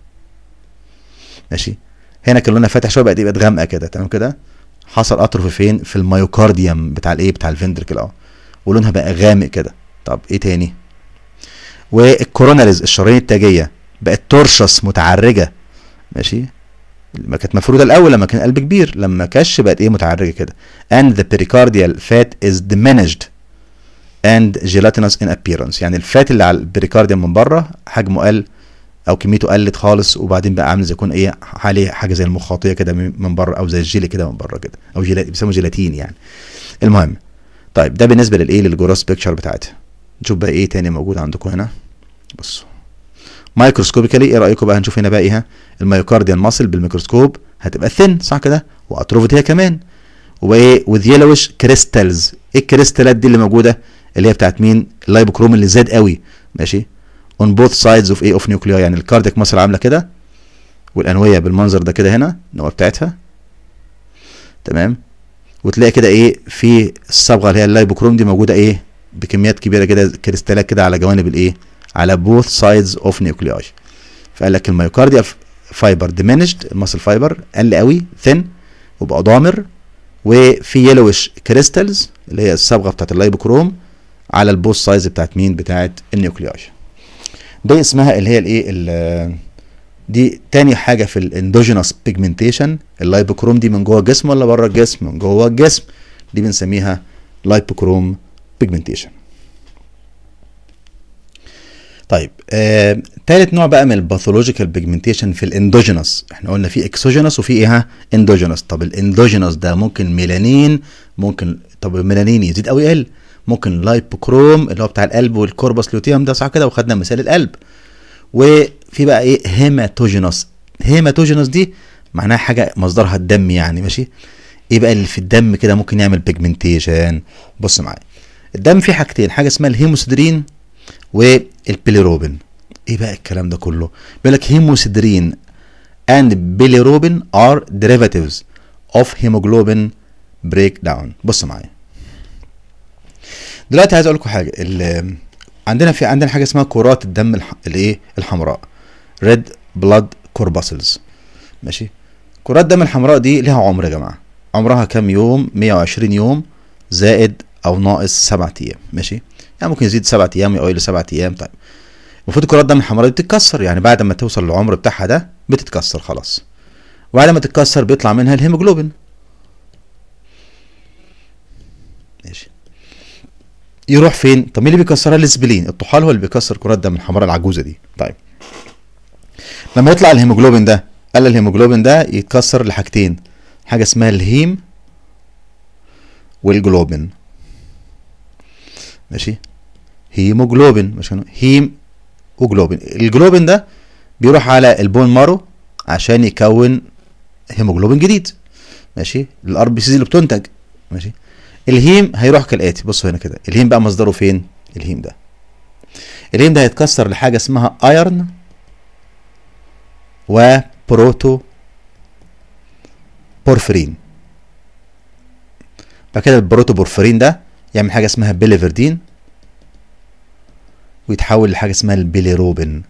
ماشي هنا كان لونها فاتح شويه بقت بقت غامقه كده تمام كده حصل اتروفي فين في الميوكارديوم بتاع الايه بتاع الفنتركل اه ولونها بقى غامق كده طب ايه تاني والكوروناريز الشرايين التاجيه بقت ترشس متعرجه ماشي ما كانت مفروده الاول لما كان قلب كبير لما كش بقت ايه متعرجه كده and the pericardial fat is diminished and gelatinous in appearance يعني الفات اللي على البريكارديوم من بره حجمه قل او كميته قلت خالص وبعدين بقى عامل زي يكون ايه عليه حاجه زي المخاطيه كده من من بره او زي الجيلي كده من بره كده او جيلا بيسموه جيلاتين يعني المهم طيب ده بالنسبه للايه للجروس بيكتشر بتاعتها نشوف بقى ايه تاني موجود عندكم هنا بصوا مايكروسكوبيكالي ايه رايكم بقى هنشوف هنا بقى ايه ها؟ الميوكارديال ماسل بالميكروسكوب هتبقى ثين صح كده واتروفيت هي كمان وايه وذ يلوش كريستالز ايه الكريستالات دي اللي موجوده اللي هي بتاعت مين اللايبوكروم اللي زاد قوي ماشي اون بوث سايدز اوف ايه اوف نيوكليا يعني الكاردياك ماسل عامله كده والانويه بالمنظر ده كده هنا النواه بتاعتها تمام وتلاقي كده ايه في الصبغه اللي هي اللايبوكروم دي موجوده ايه بكميات كبيره كده كريستالات كده على جوانب الايه على بوث سايدز اوف نيوكلياي فقال لك الميوكارديا فايبر ديمينشد الماسل فايبر قل قوي ثين وبقى ضامر وفي يلوش كريستالز اللي هي الصبغه بتاعت اللايبوكروم على البوث سايز بتاعت مين بتاعت النيوكلياي دي اسمها اللي هي الايه دي تاني حاجه في الاندوجينوس بيجمنتيشن اللايبوكروم دي من جوه الجسم ولا بره الجسم من جوه الجسم دي بنسميها لايبوكروم بيجمنتيشن طيب آه، تالت نوع بقى من الباثولوجيكال بيجمنتيشن في الاندوجينوس احنا قلنا في اكسوجينوس وفي ايه اندوجينوس طب الاندوجينوس ده ممكن ميلانين ممكن طب الميلانين يزيد او يقل ممكن لايبوكروم اللي هو بتاع القلب والكوربس لوتيوم ده صح كده وخدنا مثال القلب وفي بقى ايه هيماتوجينوس هيماتوجينوس دي معناها حاجه مصدرها الدم يعني ماشي ايه بقى اللي في الدم كده ممكن يعمل بيجمنتيشن بص معايا الدم فيه حاجتين حاجه اسمها الهيموسيدرين والبيليروبين ايه بقى الكلام ده كله بيقول لك هيموسيدرين and bilirubin are derivatives of hemoglobin breakdown بص معايا دلوقتي عايز اقول لكم حاجه ال- عندنا في عندنا حاجه اسمها كرات الدم الح... الايه الحمراء ريد بلاد كورباسلز ماشي كرات الدم الحمراء دي ليها عمر يا جماعه عمرها كام يوم 120 يوم زائد او ناقص 7 ايام ماشي يعني ممكن يزيد 7 ايام يقل ل 7 ايام طيب المفروض كرات الدم الحمراء دي بتتكسر يعني بعد ما توصل للعمر بتاعها ده بتتكسر خلاص وبعد ما تتكسر بيطلع منها الهيموجلوبين ماشي يروح فين طب مين اللي بيكسرها الاسبلين الطحال هو اللي بيكسر كرات الدم الحمراء العجوزه دي طيب لما يطلع الهيموجلوبين ده قال الهيموجلوبين ده يتكسر لحاجتين حاجه اسمها الهيم والجلوبين ماشي هيموجلوبين مش هنو- هيم وجلوبين الجلوبين ده بيروح على البون مارو عشان يكون هيموجلوبين جديد ماشي الار بي سي اللي بتنتج ماشي الهيم هيروح كالاتي بصوا هنا كده الهيم بقى مصدره فين الهيم ده الهيم ده هيتكسر لحاجه اسمها ايرن وبروتو بورفرين بعد كده البروتو بورفرين ده يعمل حاجه اسمها بيليفردين ويتحول لحاجه اسمها البيليروبين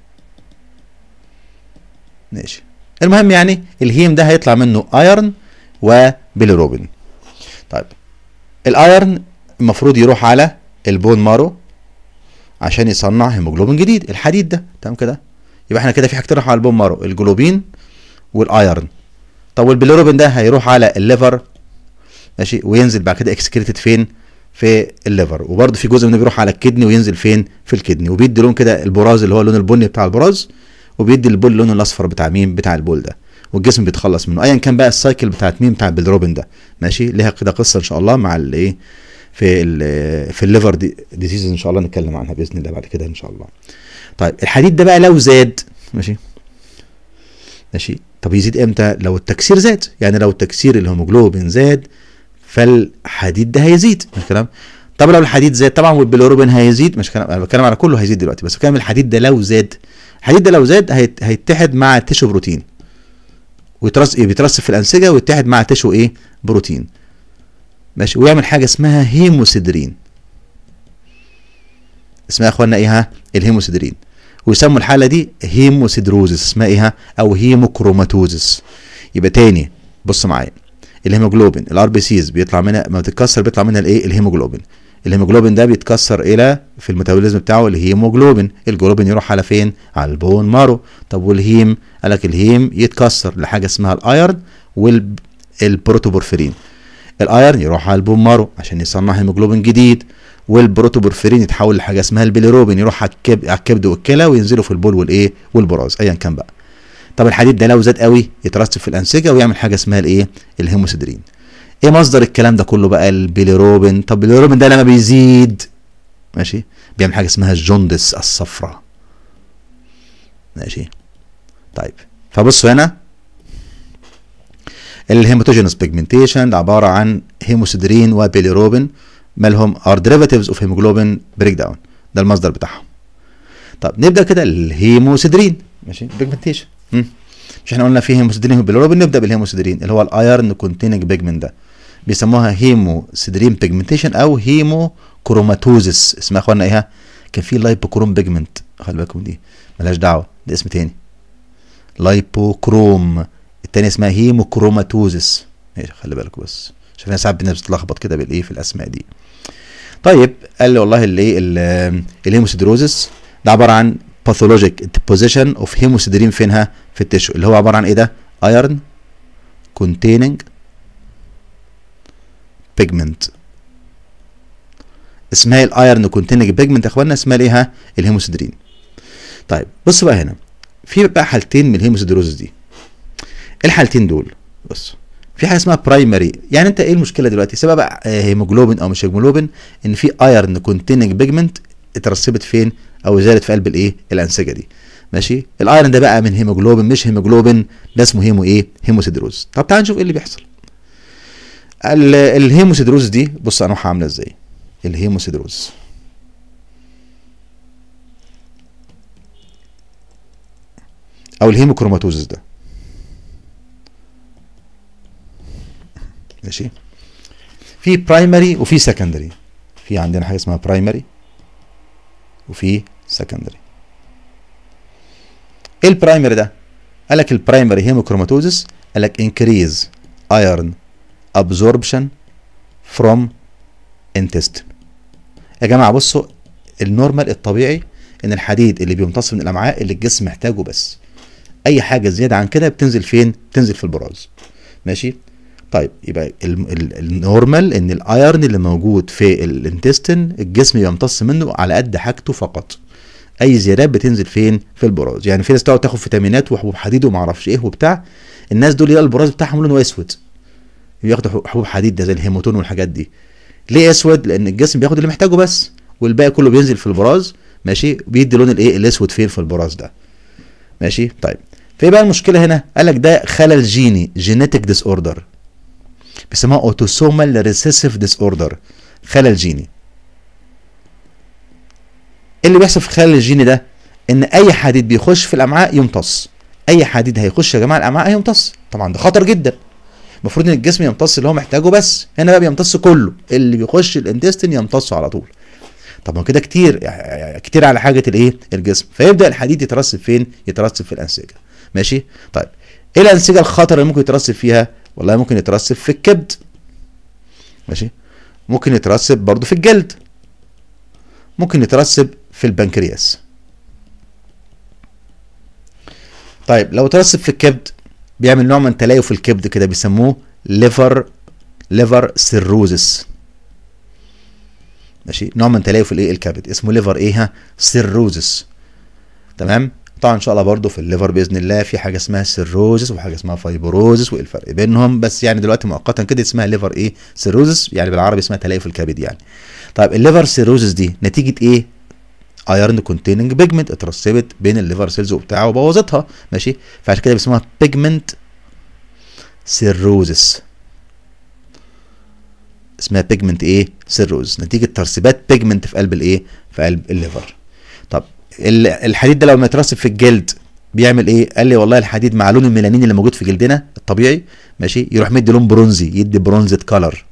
ماشي المهم يعني الهيم ده هيطلع منه ايرن وبيليروبين طيب الايرن المفروض يروح على البون مارو عشان يصنع هيموجلوبين جديد الحديد ده تمام كده يبقى احنا كده في حاجتين راحوا على البون مارو الجلوبين والايرن طب والبيليروبين ده هيروح على الليفر ماشي وينزل بعد كده اكسكريتد فين في الليفر وبرده في جزء منه بيروح على الكدني وينزل فين في الكدني وبيدي لون كده البراز اللي هو اللون البني بتاع البراز وبيدي البول اللون الاصفر بتاع مين بتاع البول ده والجسم بيتخلص منه ايا كان بقى السايكل بتاعت مين بتاع البيلروبين ده ماشي ليها كده قصه ان شاء الله مع الايه في ال في الليفر دي ديزيز ان شاء الله نتكلم عنها باذن الله بعد كده ان شاء الله طيب الحديد ده بقى لو زاد ماشي ماشي طب يزيد امتى لو التكسير زاد يعني لو تكسير الهيموجلوبين زاد فالحديد ده هيزيد مش كلام طب لو الحديد زاد طبعا والبيلوروبين هيزيد مش كلام انا بتكلم على كله هيزيد دلوقتي بس بتكلم الحديد ده لو زاد الحديد ده لو زاد هيت- هيتحد مع تيشو بروتين ويترص إيه بيترسب في الانسجه ويتحد مع تيشو ايه بروتين ماشي ويعمل حاجه اسمها هيموسيدرين اسمها يا اخوانا ايه ها الهيموسيدرين ويسموا الحاله دي هيموسيدروزس اسمها ايه ها او هيموكروماتوزس يبقى تاني بص معايا الهيموجلوبين الار بي سيز بيطلع منها لما بتتكسر بيطلع منها الايه الهيموجلوبين الهيموجلوبين ده بيتكسر الى في الميتابوليزم بتاعه الهيموجلوبين الجلوبين يروح على فين على البون مارو طب والهيم قال لك الهيم يتكسر لحاجه اسمها الايرن والبروتوبورفرين الايرن يروح على البون مارو عشان يصنع هيموجلوبين جديد والبروتوبورفرين يتحول لحاجه اسمها البيليروبين يروح على الكبد على الكبد والكلى وينزلوا في البول والايه والبراز ايا كان بقى طب الحديد ده لو زاد قوي يترسب في الانسجه ويعمل حاجه اسمها الايه الهيموسيدرين ايه مصدر الكلام ده كله بقى البيليروبين طب البيليروبين ده لما بيزيد ماشي بيعمل حاجه اسمها الجوندس الصفراء ماشي طيب فبصوا هنا الهيماتوجينوس بيجمنتيشن ده عباره عن هيموسيدرين وبيليروبين مالهم ار ديريفاتيفز اوف هيموجلوبين بريك داون ده المصدر بتاعهم طب نبدا كده الهيموسيدرين ماشي بيجمنتيشن مش احنا قلنا في هيموسيدرين وبيليروبين نبدا بالهيموسيدرين اللي هو الايرن كونتيننج بيجمنت ده بيسموها هيمو سيدرين بيجمنتيشن او هيمو كروماتوزس اسمها يا اخوانا ايه كان في لايبوكروم بيجمنت خلي بالكم دي ملهاش دعوه ده اسم تاني لايبوكروم التانية اسمها هيموكروماتوزس ماشي خلي بالكم بس شايفين ساعات الناس بتتلخبط كده بالايه في الاسماء دي طيب قال لي والله الايه الهيموسيدروزس ده عباره عن باثولوجيك ديبوزيشن اوف هيموسيدرين فينها في التشو اللي هو عباره عن ايه ده ايرن containing pigment اسمها الايرن كونتيننج بيجمنت يا اخوانا اسمها ايه الهيموسيدرين طيب بص بقى هنا في بقى حالتين من الهيموسيدروزس دي الحالتين دول بص في حاجه اسمها برايمري يعني انت ايه المشكله دلوقتي سبب هيموجلوبين او مش هيموجلوبين ان في ايرن كونتيننج بيجمنت اترسبت فين او زادت في قلب الايه الانسجه دي ماشي الايرن ده بقى من هيموجلوبين مش هيموجلوبين ده اسمه هيمو ايه هيموسيدروز طب تعال نشوف ايه اللي بيحصل الهيموسيدروز دي بص انواعها عامله ازاي الهيموسيدروز او الهيموكروماتوزس ده ماشي في برايمري وفي سكندري في عندنا حاجه اسمها برايمري وفي سكندري ايه البرايمري ده قال لك البرايمري هيموكروماتوزس قال لك انكريز ايرن absorption from intestine يا جماعه بصوا النورمال الطبيعي ان الحديد اللي بيمتص من الامعاء اللي الجسم محتاجه بس اي حاجه زياده عن كده بتنزل فين بتنزل في البراز ماشي طيب يبقى النورمال ان الايرن اللي موجود في الانتستين الجسم يمتص منه على قد حاجته فقط اي زيادات بتنزل فين في البراز يعني في ناس تقعد تاخد فيتامينات وحبوب حديد وما اعرفش ايه وبتاع الناس دول يلاقي البراز بتاعهم لونه اسود بياخدوا حبوب حديد ده زي الهيموتون والحاجات دي ليه اسود لان الجسم بياخد اللي محتاجه بس والباقي كله بينزل في البراز ماشي بيدي لون الايه الاسود فين في البراز ده ماشي طيب في بقى المشكله هنا قال لك ده خلل جيني جينيتك ديس اوردر بيسموها اوتوسومال ريسيسيف ديس اوردر خلل جيني ايه اللي بيحصل في الخلل الجيني ده ان اي حديد بيخش في الامعاء يمتص اي حديد هيخش يا جماعه الامعاء هيمتص طبعا ده خطر جدا المفروض ان الجسم يمتص اللي هو محتاجه بس هنا بقى بيمتص كله اللي بيخش الانتستين يمتصه على طول طب ما كده كتير يعني كتير على حاجه الايه الجسم فيبدا الحديد يترسب فين يترسب في الانسجه ماشي طيب ايه الانسجه الخطر اللي ممكن يترسب فيها والله ممكن يترسب في الكبد ماشي ممكن يترسب برضو في الجلد ممكن يترسب في البنكرياس طيب لو ترسب في الكبد بيعمل نوع من تليف الكبد كده بيسموه ليفر ليفر سيروزس ماشي نوع من تليف الايه الكبد اسمه ليفر ايه سيروزس تمام طبعا ان شاء الله برضو في الليفر باذن الله في حاجه اسمها سيروزس وحاجه اسمها فايبروزس وايه الفرق بينهم بس يعني دلوقتي مؤقتا كده اسمها ليفر ايه سيروزس يعني بالعربي اسمها تليف الكبد يعني طيب الليفر سيروزس دي نتيجه ايه ايرن كونتيننج بيجمنت اترسبت بين الليفر سيلز وبتاعه وبوظتها ماشي فعشان كده بيسموها بيجمنت سيروزس اسمها بيجمنت ايه سيروز نتيجه ترسبات بيجمنت في قلب الايه في قلب الليفر طب الحديد ده لما يترسب في الجلد بيعمل ايه قال لي والله الحديد مع لون الميلانين اللي موجود في جلدنا الطبيعي ماشي يروح مدي لون برونزي يدي برونزد كلر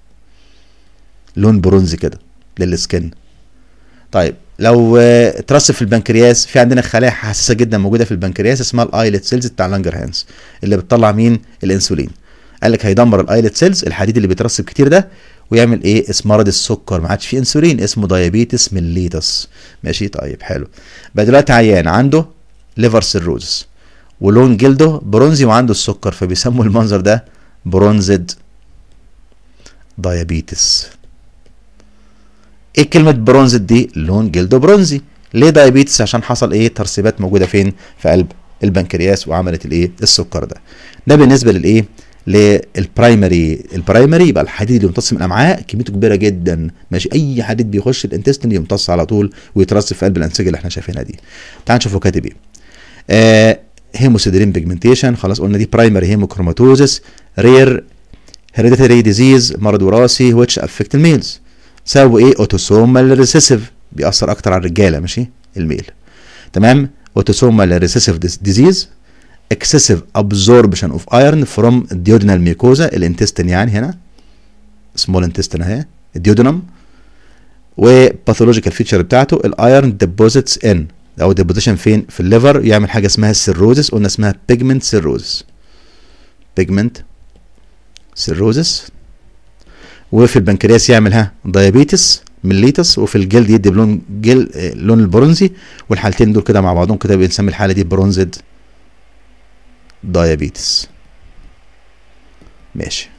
لون برونزي كده للسكن طيب لو اترسب في البنكرياس في عندنا خلايا حساسه جدا موجوده في البنكرياس اسمها الايلت سيلز بتاع لانجر هانس اللي بتطلع مين الانسولين قال لك هيدمر الايلت سيلز الحديد اللي بيترسب كتير ده ويعمل ايه اسم مرض السكر ما عادش فيه انسولين اسمه دايابيتس ميليتس ماشي طيب حلو بقى دلوقتي عيان عنده ليفر سيروزس ولون جلده برونزي وعنده السكر فبيسموا المنظر ده برونزد دايابيتس ايه كلمة برونزد دي لون جلده برونزي ليه دايابيتس عشان حصل ايه ترسيبات موجودة فين في قلب البنكرياس وعملت الايه السكر ده ده بالنسبة للايه للبرايمري البرايمري يبقى الحديد اللي يمتص من الامعاء كميته كبيره جدا ماشي اي حديد بيخش الانتستين يمتص على طول ويترسب في قلب الانسجه اللي احنا شايفينها دي تعال نشوفه كاتب ايه آه هيموسيدرين بيجمنتيشن خلاص قلنا دي برايمري هيموكروماتوزس رير هيريديتري ديزيز مرض وراثي which affect الميلز سببه ايه اوتوسومال ريسيسيف بيأثر اكتر على الرجاله ماشي الميل تمام اوتوسومال ريسيسيف ديزيز excessive absorption of iron from duodenal mucosa الانتستين يعني هنا سمول انتستين اهي الديودنم وباثولوجيكال فيتشر بتاعته الايرن ديبوزيتس ان او ديبوزيشن فين في الليفر يعمل حاجه اسمها السيروزس قلنا اسمها بيجمنت سيروزس بيجمنت سيروزس وفي البنكرياس يعمل ها دايابيتس مليتس وفي الجلد يدي بلون جل لون البرونزي والحالتين دول كده مع بعضهم كده بنسمي الحاله دي برونزد دايابيتس ماشي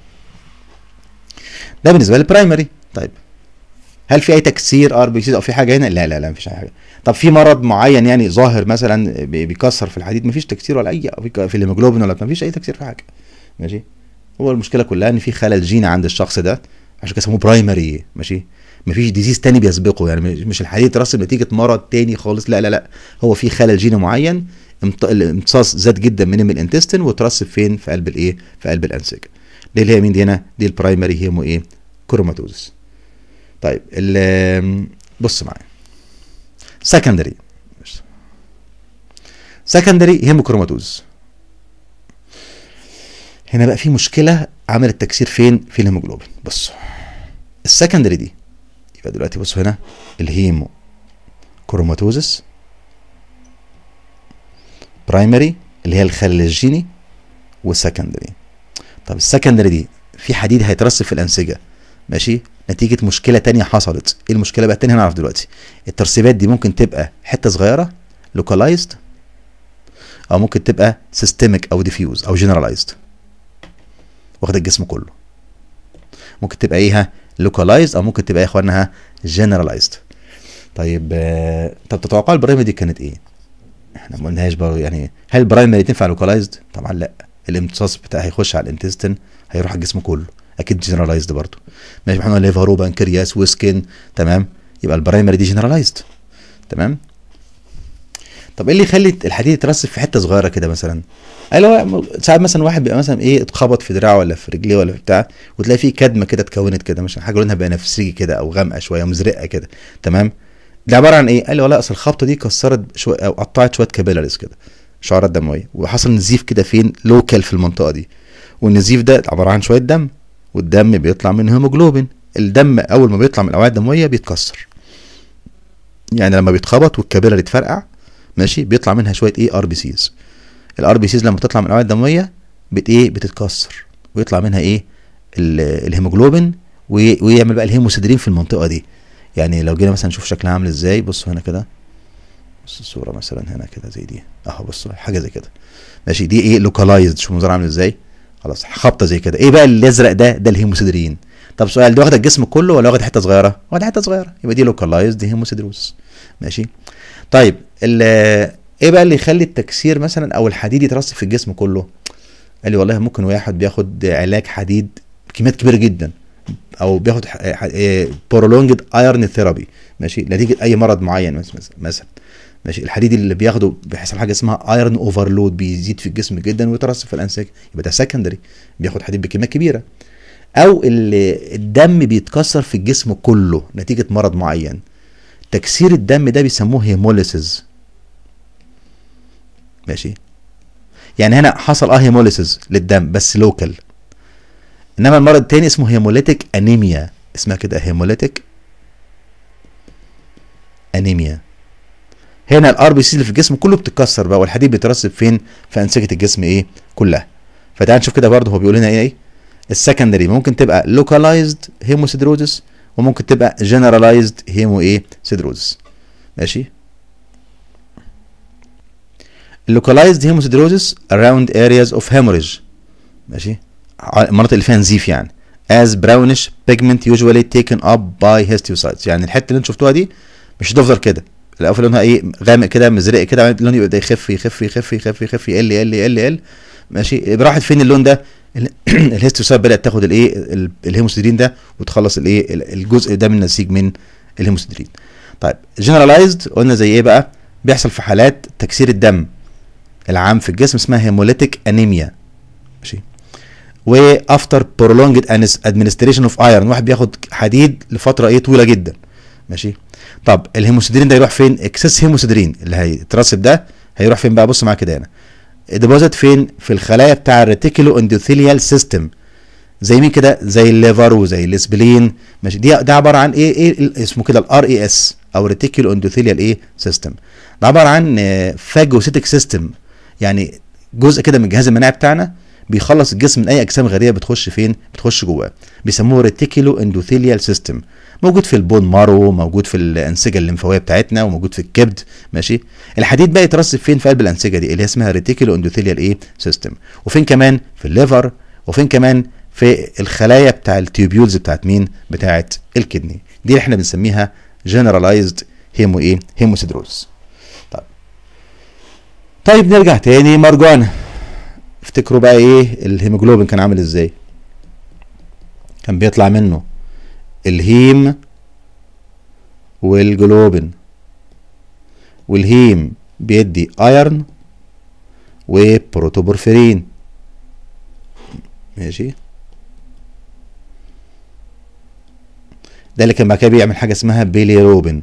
ده بالنسبه للبرايمري طيب هل في اي تكسير ار بي سي او في حاجه هنا لا لا لا مفيش اي حاجه طب في مرض معين يعني ظاهر مثلا بي- بيكسر في الحديد مفيش تكسير ولا اي في الهيموجلوبين ولا مفيش اي تكسير في حاجه ماشي هو المشكله كلها ان في خلل جيني عند الشخص ده عشان كده اسمه برايمري ماشي مفيش ديزيز تاني بيسبقه يعني مش- مش الحديد يترسب نتيجه مرض تاني خالص لا لا لا هو في خلل جيني معين امت- الامتصاص زاد جدا من الانتستين وترسب فين في قلب الايه في قلب الانسجه دي اللي هي مين دي هنا دي البرايمري هيمو ايه كروماتوزس طيب ال- بص معايا سكندري سكندري هيموكروماتوز هنا بقى في مشكله عملت تكسير فين في الهيموجلوبين بصوا السكندري دي يبقى دلوقتي بصوا هنا الهيمو كروماتوزس برايمري اللي هي الخلل الجيني والسكندري طب السكندري دي في حديد هيترسب في الانسجه ماشي نتيجه مشكله تانية حصلت ايه المشكله بقى التانية هنعرف دلوقتي الترسيبات دي ممكن تبقى حته صغيره لوكالايزد او ممكن تبقى سيستميك او ديفيوز او جنرالايزد واخد الجسم كله ممكن تبقى ايه لوكالايزد او ممكن تبقى يا اخوانها جنرالايزد طيب آه، طب تتوقعوا البرايمري دي كانت ايه احنا ما قلناهاش برضه يعني هل البرايمري تنفع لوكالايزد طبعا لا الامتصاص بتاعها هيخش على الانتستين هيروح على الجسم كله اكيد جنرالايزد برضه ماشي احنا ليفر وبنكرياس وسكن تمام يبقى البرايمري دي جنرالايزد تمام طب ايه اللي يخلي الحديد يترسب في حته صغيره كده مثلا قال هو ساعات مثلا واحد بيبقى مثلا ايه اتخبط في دراعه ولا في رجليه ولا في بتاع وتلاقي فيه كدمه كده اتكونت كده مش حاجه لونها بنفسجي كده او غامقه شويه مزرقه كده تمام ده عباره عن ايه؟ قال لي والله اصل الخبطه دي كسرت شويه او قطعت شويه كابيلاريز كده شعرات دمويه وحصل نزيف كده فين؟ لوكال في المنطقه دي والنزيف ده عباره عن شويه دم والدم بيطلع منه هيموجلوبين الدم اول ما بيطلع من الاوعيه الدمويه بيتكسر يعني لما بيتخبط والكابيلاري تفرقع ماشي بيطلع منها شويه ايه ار بي سيز الار بي سيز لما تطلع من الاوعيه الدمويه بت ايه بتتكسر ويطلع منها ايه ال- الهيموجلوبين وي- ويعمل بقى الهيموسيدرين في المنطقه دي يعني لو جينا مثلا نشوف شكلها عامل ازاي بصوا هنا كده بص الصوره مثلا هنا كده زي دي اهو بصوا حاجه زي كده ماشي دي ايه لوكالايزد شوف المنظر عامل ازاي خلاص خبطه زي كده ايه بقى الازرق ده ده الهيموسيدرين طب سؤال ده واخد الجسم كله ولا واخد حته صغيره واخد حته صغيره يبقى دي لوكالايزد هيموسيدروس ماشي طيب ال- ايه بقى اللي يخلي التكسير مثلا او الحديد يترسب في الجسم كله قال لي والله ممكن واحد بياخد علاج حديد كميات كبيره جدا او بياخد برولونجد ايرن ثيرابي ماشي نتيجه اي مرض معين مس- مس- مثلا ماشي الحديد اللي بياخده بيحصل حاجه اسمها ايرن اوفرلود بيزيد في الجسم جدا ويترسب في الانسجه يبقى ده سكندري بياخد حديد بكميات كبيره او اللي الدم بيتكسر في الجسم كله نتيجه مرض معين تكسير الدم ده بيسموه هيموليسيس ماشي يعني هنا حصل اه هيموليسيس للدم بس لوكال انما المرض التاني اسمه هيموليتيك انيميا اسمها كده هيموليتيك انيميا هنا الار بي سي اللي في الجسم كله بتتكسر بقى والحديد بيترسب فين في انسجه الجسم ايه كلها فتعال نشوف كده برضه هو بيقول لنا ايه ايه السكندري ممكن تبقى لوكالايزد هيموسيدروزس وممكن تبقى جنرالايزد هيمو ايه سيدروزس ماشي اللوكالايزد هيموسيدروزس around areas of hemorrhage ماشي ع- المناطق اللي فيها نزيف يعني as brownish pigment usually taken up by histiocytes يعني الحته اللي انتوا شفتوها دي مش هتفضل كده الاول لونها ايه غامق كده مزرق كده بعدين اللون يبدا يخف يخف يخف يخف يخف يقل يقل يقل يقل ماشي راحت فين اللون ده ال- الهيستوسايت بدات تاخد الايه ال- الهيموسيدرين ده وتخلص الايه ال- الجزء ده من النسيج من الهيموسيدرين طيب جنرالايزد قلنا زي ايه بقى بيحصل في حالات تكسير الدم العام في الجسم اسمها هيموليتيك انيميا ماشي وافتر prolonged administration اوف ايرون واحد بياخد حديد لفتره ايه طويله جدا ماشي طب الهيموسيدرين ده يروح فين اكسس هيموسيدرين اللي هيترسب ده هيروح فين بقى بص معايا كده هنا ديبوزيت فين في الخلايا بتاع الريتيكولو اندوثيليال سيستم زي مين كده زي الليفر وزي الاسبلين ماشي دي ده عباره عن ايه ايه اسمه كده الار اي اس او ريتيكولو اندوثيليال ايه سيستم ده عباره عن فاجوسيتك سيستم يعني جزء كده من الجهاز المناعي بتاعنا بيخلص الجسم من اي اجسام غريبه بتخش فين بتخش جواه بيسموه ريتيكولو اندوثيليال سيستم موجود في البون مارو موجود في الانسجه الليمفاويه بتاعتنا وموجود في الكبد ماشي الحديد بقى يترسب فين في قلب الانسجه دي اللي اسمها ريتيكولو اندوثيليال ايه سيستم وفين كمان في الليفر وفين كمان في الخلايا بتاع التيوبيولز بتاعت مين بتاعت الكدني دي اللي احنا بنسميها جنرالايزد هيمو ايه هيموسيدروز طيب طيب نرجع تاني مرجعنا افتكروا بقى ايه الهيموجلوبين كان عامل ازاي كان بيطلع منه الهيم والجلوبين والهيم بيدي ايرن وبروتوبورفيرين ماشي ده اللي كان بعد كده بيعمل حاجه اسمها بيليروبين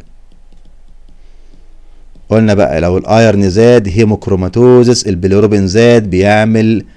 قلنا بقى لو الايرن زاد هيموكروماتوزس البيليروبين زاد بيعمل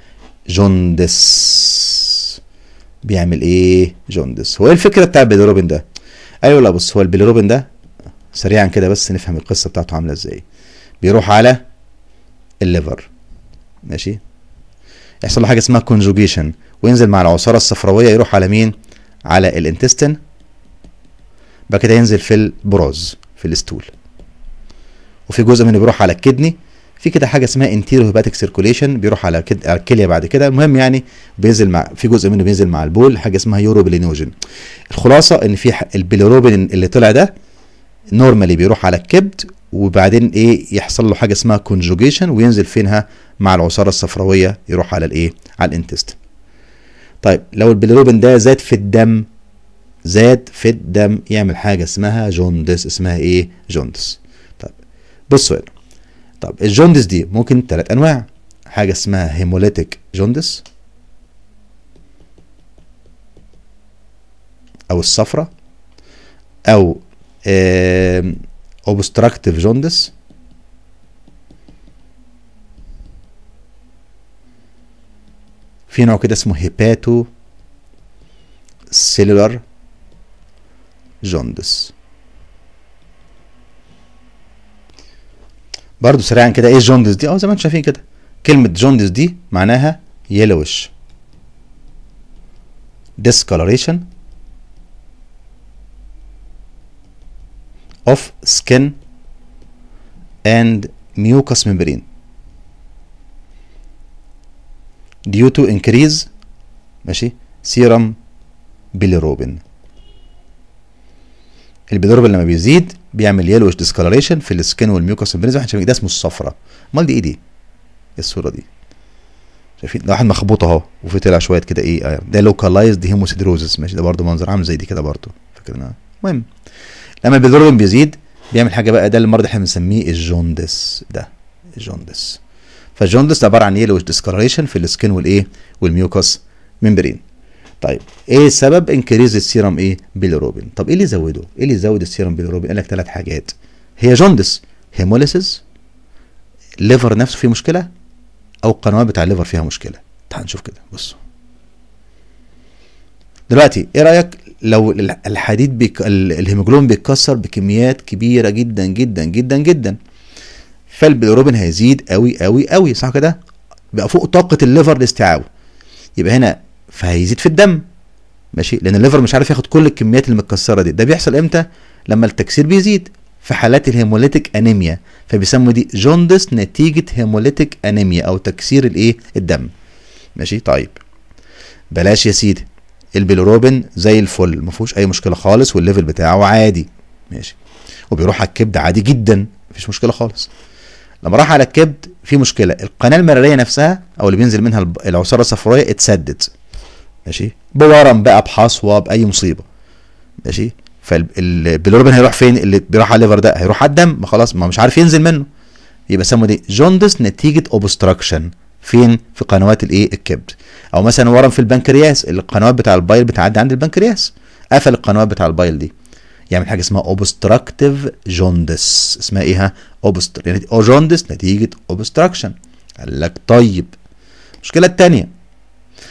جوندس بيعمل ايه جوندس هو ايه الفكره بتاع البيليروبين ده ايوه لا بص هو البيليروبين ده سريعا كده بس نفهم القصه بتاعته عامله ازاي بيروح على الليفر ماشي يحصل له حاجه اسمها كونجوجيشن وينزل مع العصاره الصفراويه يروح على مين على الانتستين بعد كده ينزل في البراز في الستول وفي جزء منه بيروح على الكدني في كده حاجه اسمها انتيرو هيباتيك سيركوليشن بيروح على كد... على الكليه بعد كده المهم يعني بينزل مع في جزء منه بينزل مع البول حاجه اسمها يوروبلينوجين الخلاصه ان في ح... البيليروبين اللي طلع ده نورمالي بيروح على الكبد وبعدين ايه يحصل له حاجه اسمها كونجوجيشن وينزل فينها مع العصاره الصفراويه يروح على الايه على الانتست طيب لو البيليروبين ده زاد في الدم زاد في الدم يعمل حاجه اسمها جوندس اسمها ايه جوندس طيب بصوا هنا طب الجوندس دي ممكن ثلاث انواع حاجه اسمها هيموليتيك جوندس او الصفرة او اوبستراكتيف جوندس في نوع كده اسمه هيباتو سيلولار جوندس برضو سريعا كده ايه الجوندس دي اه زي ما انتم شايفين كده كلمة جوندس دي معناها يلوش discoloration of skin and mucous membrane due to increase ماشي serum bilirubin البيليروبين لما بيزيد بيعمل يلوش ديسكولريشن في السكين والميوكس ممبرين زي ما احنا شايفين ده اسمه الصفرة امال دي ايه دي؟ الصوره دي شايفين ده واحد مخبوط اهو وفي طلع شويه كده ايه آه ده لوكالايزد هيموسيدروزس ماشي ده برضه منظر عامل زي دي كده برضه فاكرنا المهم لما البيليروبين بيزيد بيعمل حاجه بقى ده المرض احنا بنسميه الجوندس ده الجوندس فالجوندس ده عباره عن يلوش ديسكولريشن في السكين والايه والميوكس ممبرين طيب ايه سبب انكريز السيرم ايه بيليروبين طب ايه اللي يزوده ايه اللي يزود السيرم بيليروبين قال لك ثلاث حاجات هي جوندس هيموليسيس الليفر نفسه فيه مشكله او القنوات بتاع الليفر فيها مشكله تعال نشوف كده بصوا دلوقتي ايه رايك لو الحديد بيك... الهيموجلوبين بيتكسر بكميات كبيره جدا جدا جدا جدا فالبيليروبين هيزيد قوي قوي قوي صح كده بقى فوق طاقه الليفر لاستيعابه يبقى هنا فهيزيد في الدم ماشي لان الليفر مش عارف ياخد كل الكميات المتكسره دي ده بيحصل امتى لما التكسير بيزيد في حالات الهيموليتيك انيميا فبيسموا دي جوندس نتيجه هيموليتيك انيميا او تكسير الايه الدم ماشي طيب بلاش يا سيدي البيلوروبين زي الفل ما فيهوش اي مشكله خالص والليفل بتاعه عادي ماشي وبيروح على الكبد عادي جدا مفيش مشكله خالص لما راح على الكبد في مشكله القناه المراريه نفسها او اللي بينزل منها العصاره الصفراويه اتسدت ماشي بورم بقى بحصوه باي مصيبه ماشي فالبيلوروبين هيروح فين اللي بيروح على الليفر ده هيروح على الدم ما خلاص ما مش عارف ينزل منه يبقى سموا دي جوندس نتيجه اوبستراكشن فين في قنوات الايه الكبد او مثلا ورم في البنكرياس القنوات بتاع البايل بتعدي عند البنكرياس قفل القنوات بتاع البايل دي يعمل حاجه اسمها اوبستراكتيف جوندس اسمها ايه ها اوبستر يعني او جوندس نتيجه اوبستراكشن قال لك طيب المشكله الثانيه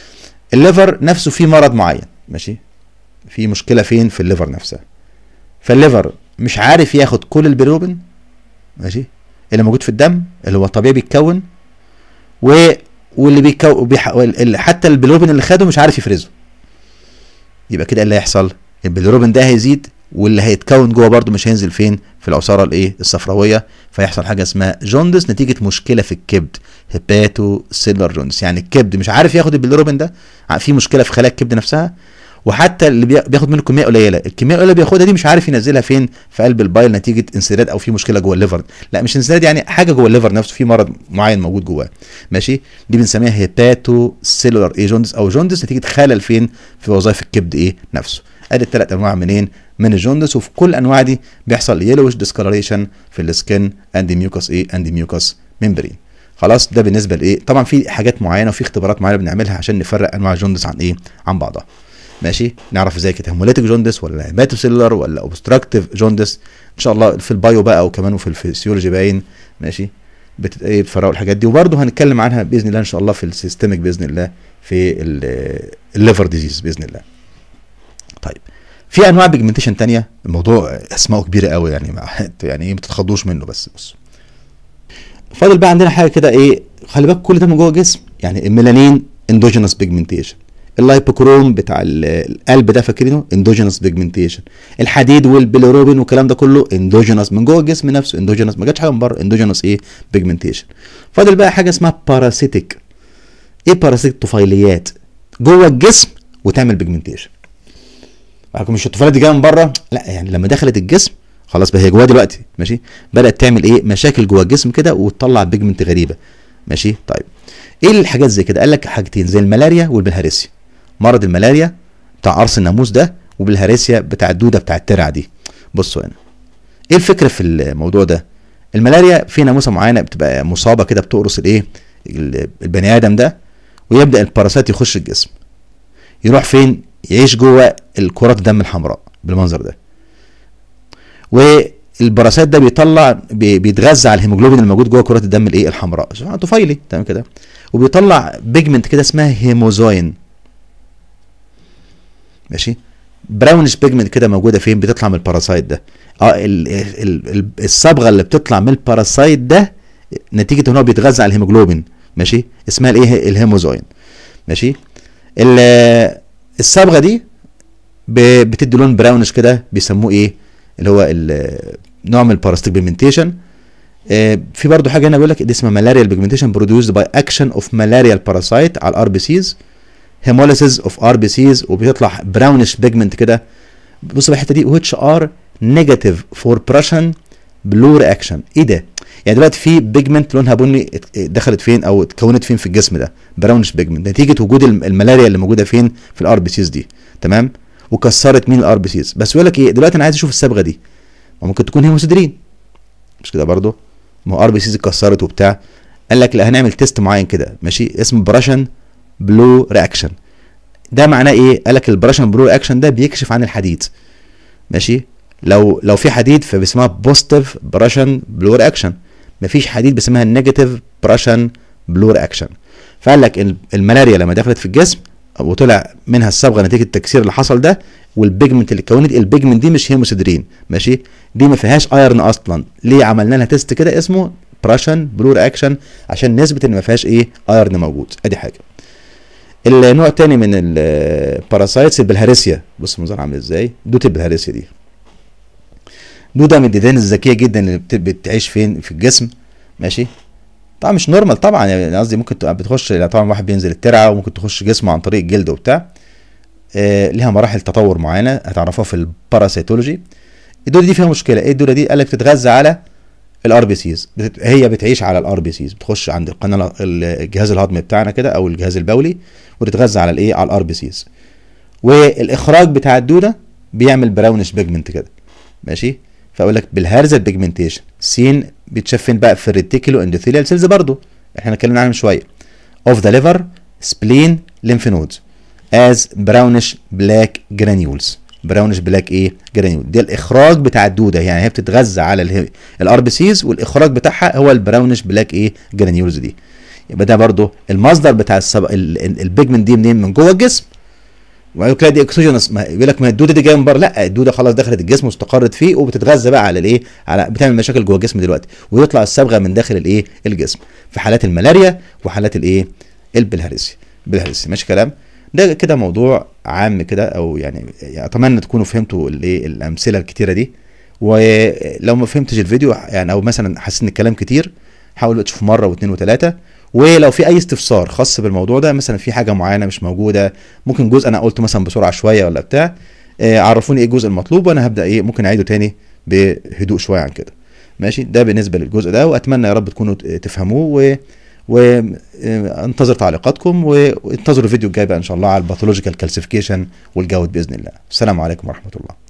الليفر نفسه فيه مرض معين ماشي في مشكله فين في الليفر نفسها فالليفر مش عارف ياخد كل البيلوبين ماشي اللي موجود في الدم اللي هو طبيعي بيتكون و واللي بيكو بيح... حتى البيلوبين اللي خده مش عارف يفرزه يبقى كده ايه اللي هيحصل البيلوبين ده هيزيد واللي هيتكون جوه برده مش هينزل فين في العصاره الايه الصفراويه فيحصل حاجه اسمها جوندس نتيجه مشكله في الكبد هيباتو سيلر جوندس يعني الكبد مش عارف ياخد البيلوبين ده في مشكله في خلايا الكبد نفسها وحتى اللي بياخد منه كميه قليله الكميه القليله اللي بياخدها دي مش عارف ينزلها فين في قلب البايل نتيجه انسداد او في مشكله جوه الليفر لا مش انسداد يعني حاجه جوه الليفر نفسه في مرض معين موجود جواه ماشي دي بنسميها هيباتو سيلولار اي جوندس او جوندس نتيجه خلل فين في وظائف الكبد ايه نفسه ادي الثلاث انواع منين من الجوندس وفي كل انواع دي بيحصل يلوش ديسكولريشن في السكن اند ميوكس ايه اند ميوكس ممبرين خلاص ده بالنسبه لايه طبعا في حاجات معينه وفي اختبارات معينه بنعملها عشان نفرق انواع الجوندس عن ايه عن بعضها ماشي نعرف ازاي كده هيموليتيك جوندس ولا هيماتوسيلر ولا اوبستراكتيف جوندس ان شاء الله في البايو بقى وكمان وفي الفسيولوجي باين ماشي بت... ايه بتفرقوا الحاجات دي وبرده هنتكلم عنها باذن الله ان شاء الله في السيستميك باذن الله في الليفر ديزيز باذن الله طيب في انواع بيجمنتيشن تانية الموضوع اسمائه كبيره قوي يعني ما يعني ايه ما تتخضوش منه بس بص فاضل بقى عندنا حاجه كده ايه خلي بالك كل ده من جوه الجسم يعني الميلانين اندوجينوس بيجمنتيشن اللايبوكروم بتاع القلب ده فاكرينه اندوجينوس بيجمنتيشن الحديد والبيليروبين والكلام ده كله اندوجينوس من جوه الجسم نفسه اندوجينوس ما جاتش حاجه من بره اندوجينوس ايه بيجمنتيشن فاضل بقى حاجه اسمها باراسيتيك ايه باراسيتيك طفيليات جوه الجسم وتعمل بيجمنتيشن لكن مش الطفيليات دي جايه من بره لا يعني لما دخلت الجسم خلاص بقى هي جواها دلوقتي ماشي بدات تعمل ايه مشاكل جوه الجسم كده وتطلع بيجمنت غريبه ماشي طيب ايه الحاجات زي كده قال لك حاجتين زي الملاريا والبلهارسيا مرض الملاريا بتاع قرص الناموس ده وبالهارسيا بتاع الدوده بتاع الترع دي بصوا هنا ايه الفكره في الموضوع ده الملاريا في ناموسه معينه بتبقى مصابه كده بتقرص الايه البني ادم ده ويبدا الباراسات يخش الجسم يروح فين يعيش جوه الكرات الدم الحمراء بالمنظر ده والباراسات ده بيطلع بيتغذى على الهيموجلوبين الموجود جوه كرات الدم الايه الحمراء طفيلي تمام كده وبيطلع بيجمنت كده اسمها هيموزوين ماشي براونش بيجمنت كده موجوده فين بتطلع من الباراسايت ده اه ال ال ال الصبغه اللي بتطلع من الباراسايت ده نتيجه ان هو بيتغذى على الهيموجلوبين ماشي اسمها الايه الهيموزوين ماشي الصبغه دي بتدي لون براونش كده بيسموه ايه اللي هو نوع من الباراستيك بيجمنتيشن آه في برضه حاجه هنا بيقول لك دي اسمها مالاريال بيجمنتيشن بروديوسد باي اكشن اوف مالاريال باراسايت على الار بي سيز هيموليسيس اوف ار بي سيز وبيطلع براونش بيجمنت كده بص الحته دي which ار نيجاتيف فور براشن بلو رياكشن ايه ده؟ يعني دلوقتي في بيجمنت لونها بني دخلت فين او اتكونت فين في الجسم ده براونش بيجمنت نتيجه وجود الملاريا اللي موجوده فين في الار بي سيز دي تمام وكسرت مين الار بي سيز بس يقول لك ايه دلوقتي انا عايز اشوف الصبغه دي ممكن تكون هيموسيدرين مش كده برضه ما هو ار بي سيز اتكسرت وبتاع قال لك لا هنعمل تيست معين كده ماشي اسمه براشن بلو رياكشن ده معناه ايه قال لك البراشن بلو رياكشن ده بيكشف عن الحديد ماشي لو لو في حديد فبيسموها بوزيتيف براشن بلو رياكشن مفيش حديد بيسموها نيجاتيف براشن بلو رياكشن فقال لك الملاريا لما دخلت في الجسم وطلع منها الصبغه نتيجه التكسير اللي حصل ده والبيجمنت اللي اتكونت البيجمنت دي مش هيموسيدرين ماشي دي ما فيهاش ايرن اصلا ليه عملنا لها تيست كده اسمه براشن بلو رياكشن عشان نثبت ان ما فيهاش ايه ايرن موجود ادي حاجه النوع الثاني من الباراسايتس البلهارسيا بص المنظر عامل ازاي دوت البلهارسيا دي دوده من الديدان الذكيه جدا اللي بتعيش فين في الجسم ماشي طبعا مش نورمال طبعا يعني قصدي ممكن تبقى بتخش طبعا واحد بينزل الترعه وممكن تخش جسمه عن طريق الجلد وبتاع آه ليها مراحل تطور معينه هتعرفوها في الباراسيتولوجي الدوده دي فيها مشكله ايه الدوده دي قال لك بتتغذى على الار بي سيز هي بتعيش على الار بي سيز بتخش عند القناه الجهاز الهضمي بتاعنا كده او الجهاز البولي وتتغذى على الايه على الار بي سيز والاخراج بتاع الدوده بيعمل براونش بيجمنت كده ماشي فاقول لك بالهرزه بيجمنتيشن سين بيتشاف فين بقى في الريتيكولو اندوثيليال سيلز برضه احنا اتكلمنا عنهم شويه اوف ذا ليفر سبلين ليمف نودز از براونش بلاك جرانيولز براونش بلاك ايه جرانيول ده الاخراج بتاع الدوده يعني هي بتتغذى على الار بي سيز والاخراج بتاعها هو البراونش بلاك ايه جرانيولز دي يبقى ده برضو المصدر بتاع السب... ال- ال- البيجمنت دي منين من جوه الجسم ويقول لك لا دي اكسوجينس يقول لك ما الدوده دي جايه من بره لا الدوده خلاص دخلت الجسم واستقرت فيه وبتتغذى بقى على الايه على بتعمل مشاكل جوه الجسم دلوقتي ويطلع الصبغه من داخل الايه الجسم في حالات الملاريا وحالات الايه البلهارسيا بالهارسيا ماشي كلام ده كده موضوع عام كده او يعني يعني اتمنى تكونوا فهمتوا الايه الامثله الكتيره دي ولو ما فهمتش الفيديو يعني او مثلا حسيت ان الكلام كتير حاولوا تشوفوا مره واثنين وثلاثه ولو في اي استفسار خاص بالموضوع ده مثلا في حاجه معينه مش موجوده ممكن جزء انا قلته مثلا بسرعه شويه ولا بتاع آه، عرفوني ايه الجزء المطلوب وانا هبدا ايه ممكن اعيده تاني بهدوء شويه عن كده ماشي ده بالنسبه للجزء ده واتمنى يا رب تكونوا ت- تفهموه و وانتظر تعليقاتكم وانتظروا الفيديو الجاي بقى ان شاء الله على الباثولوجيكال كالسيفيكيشن والجود باذن الله السلام عليكم ورحمه الله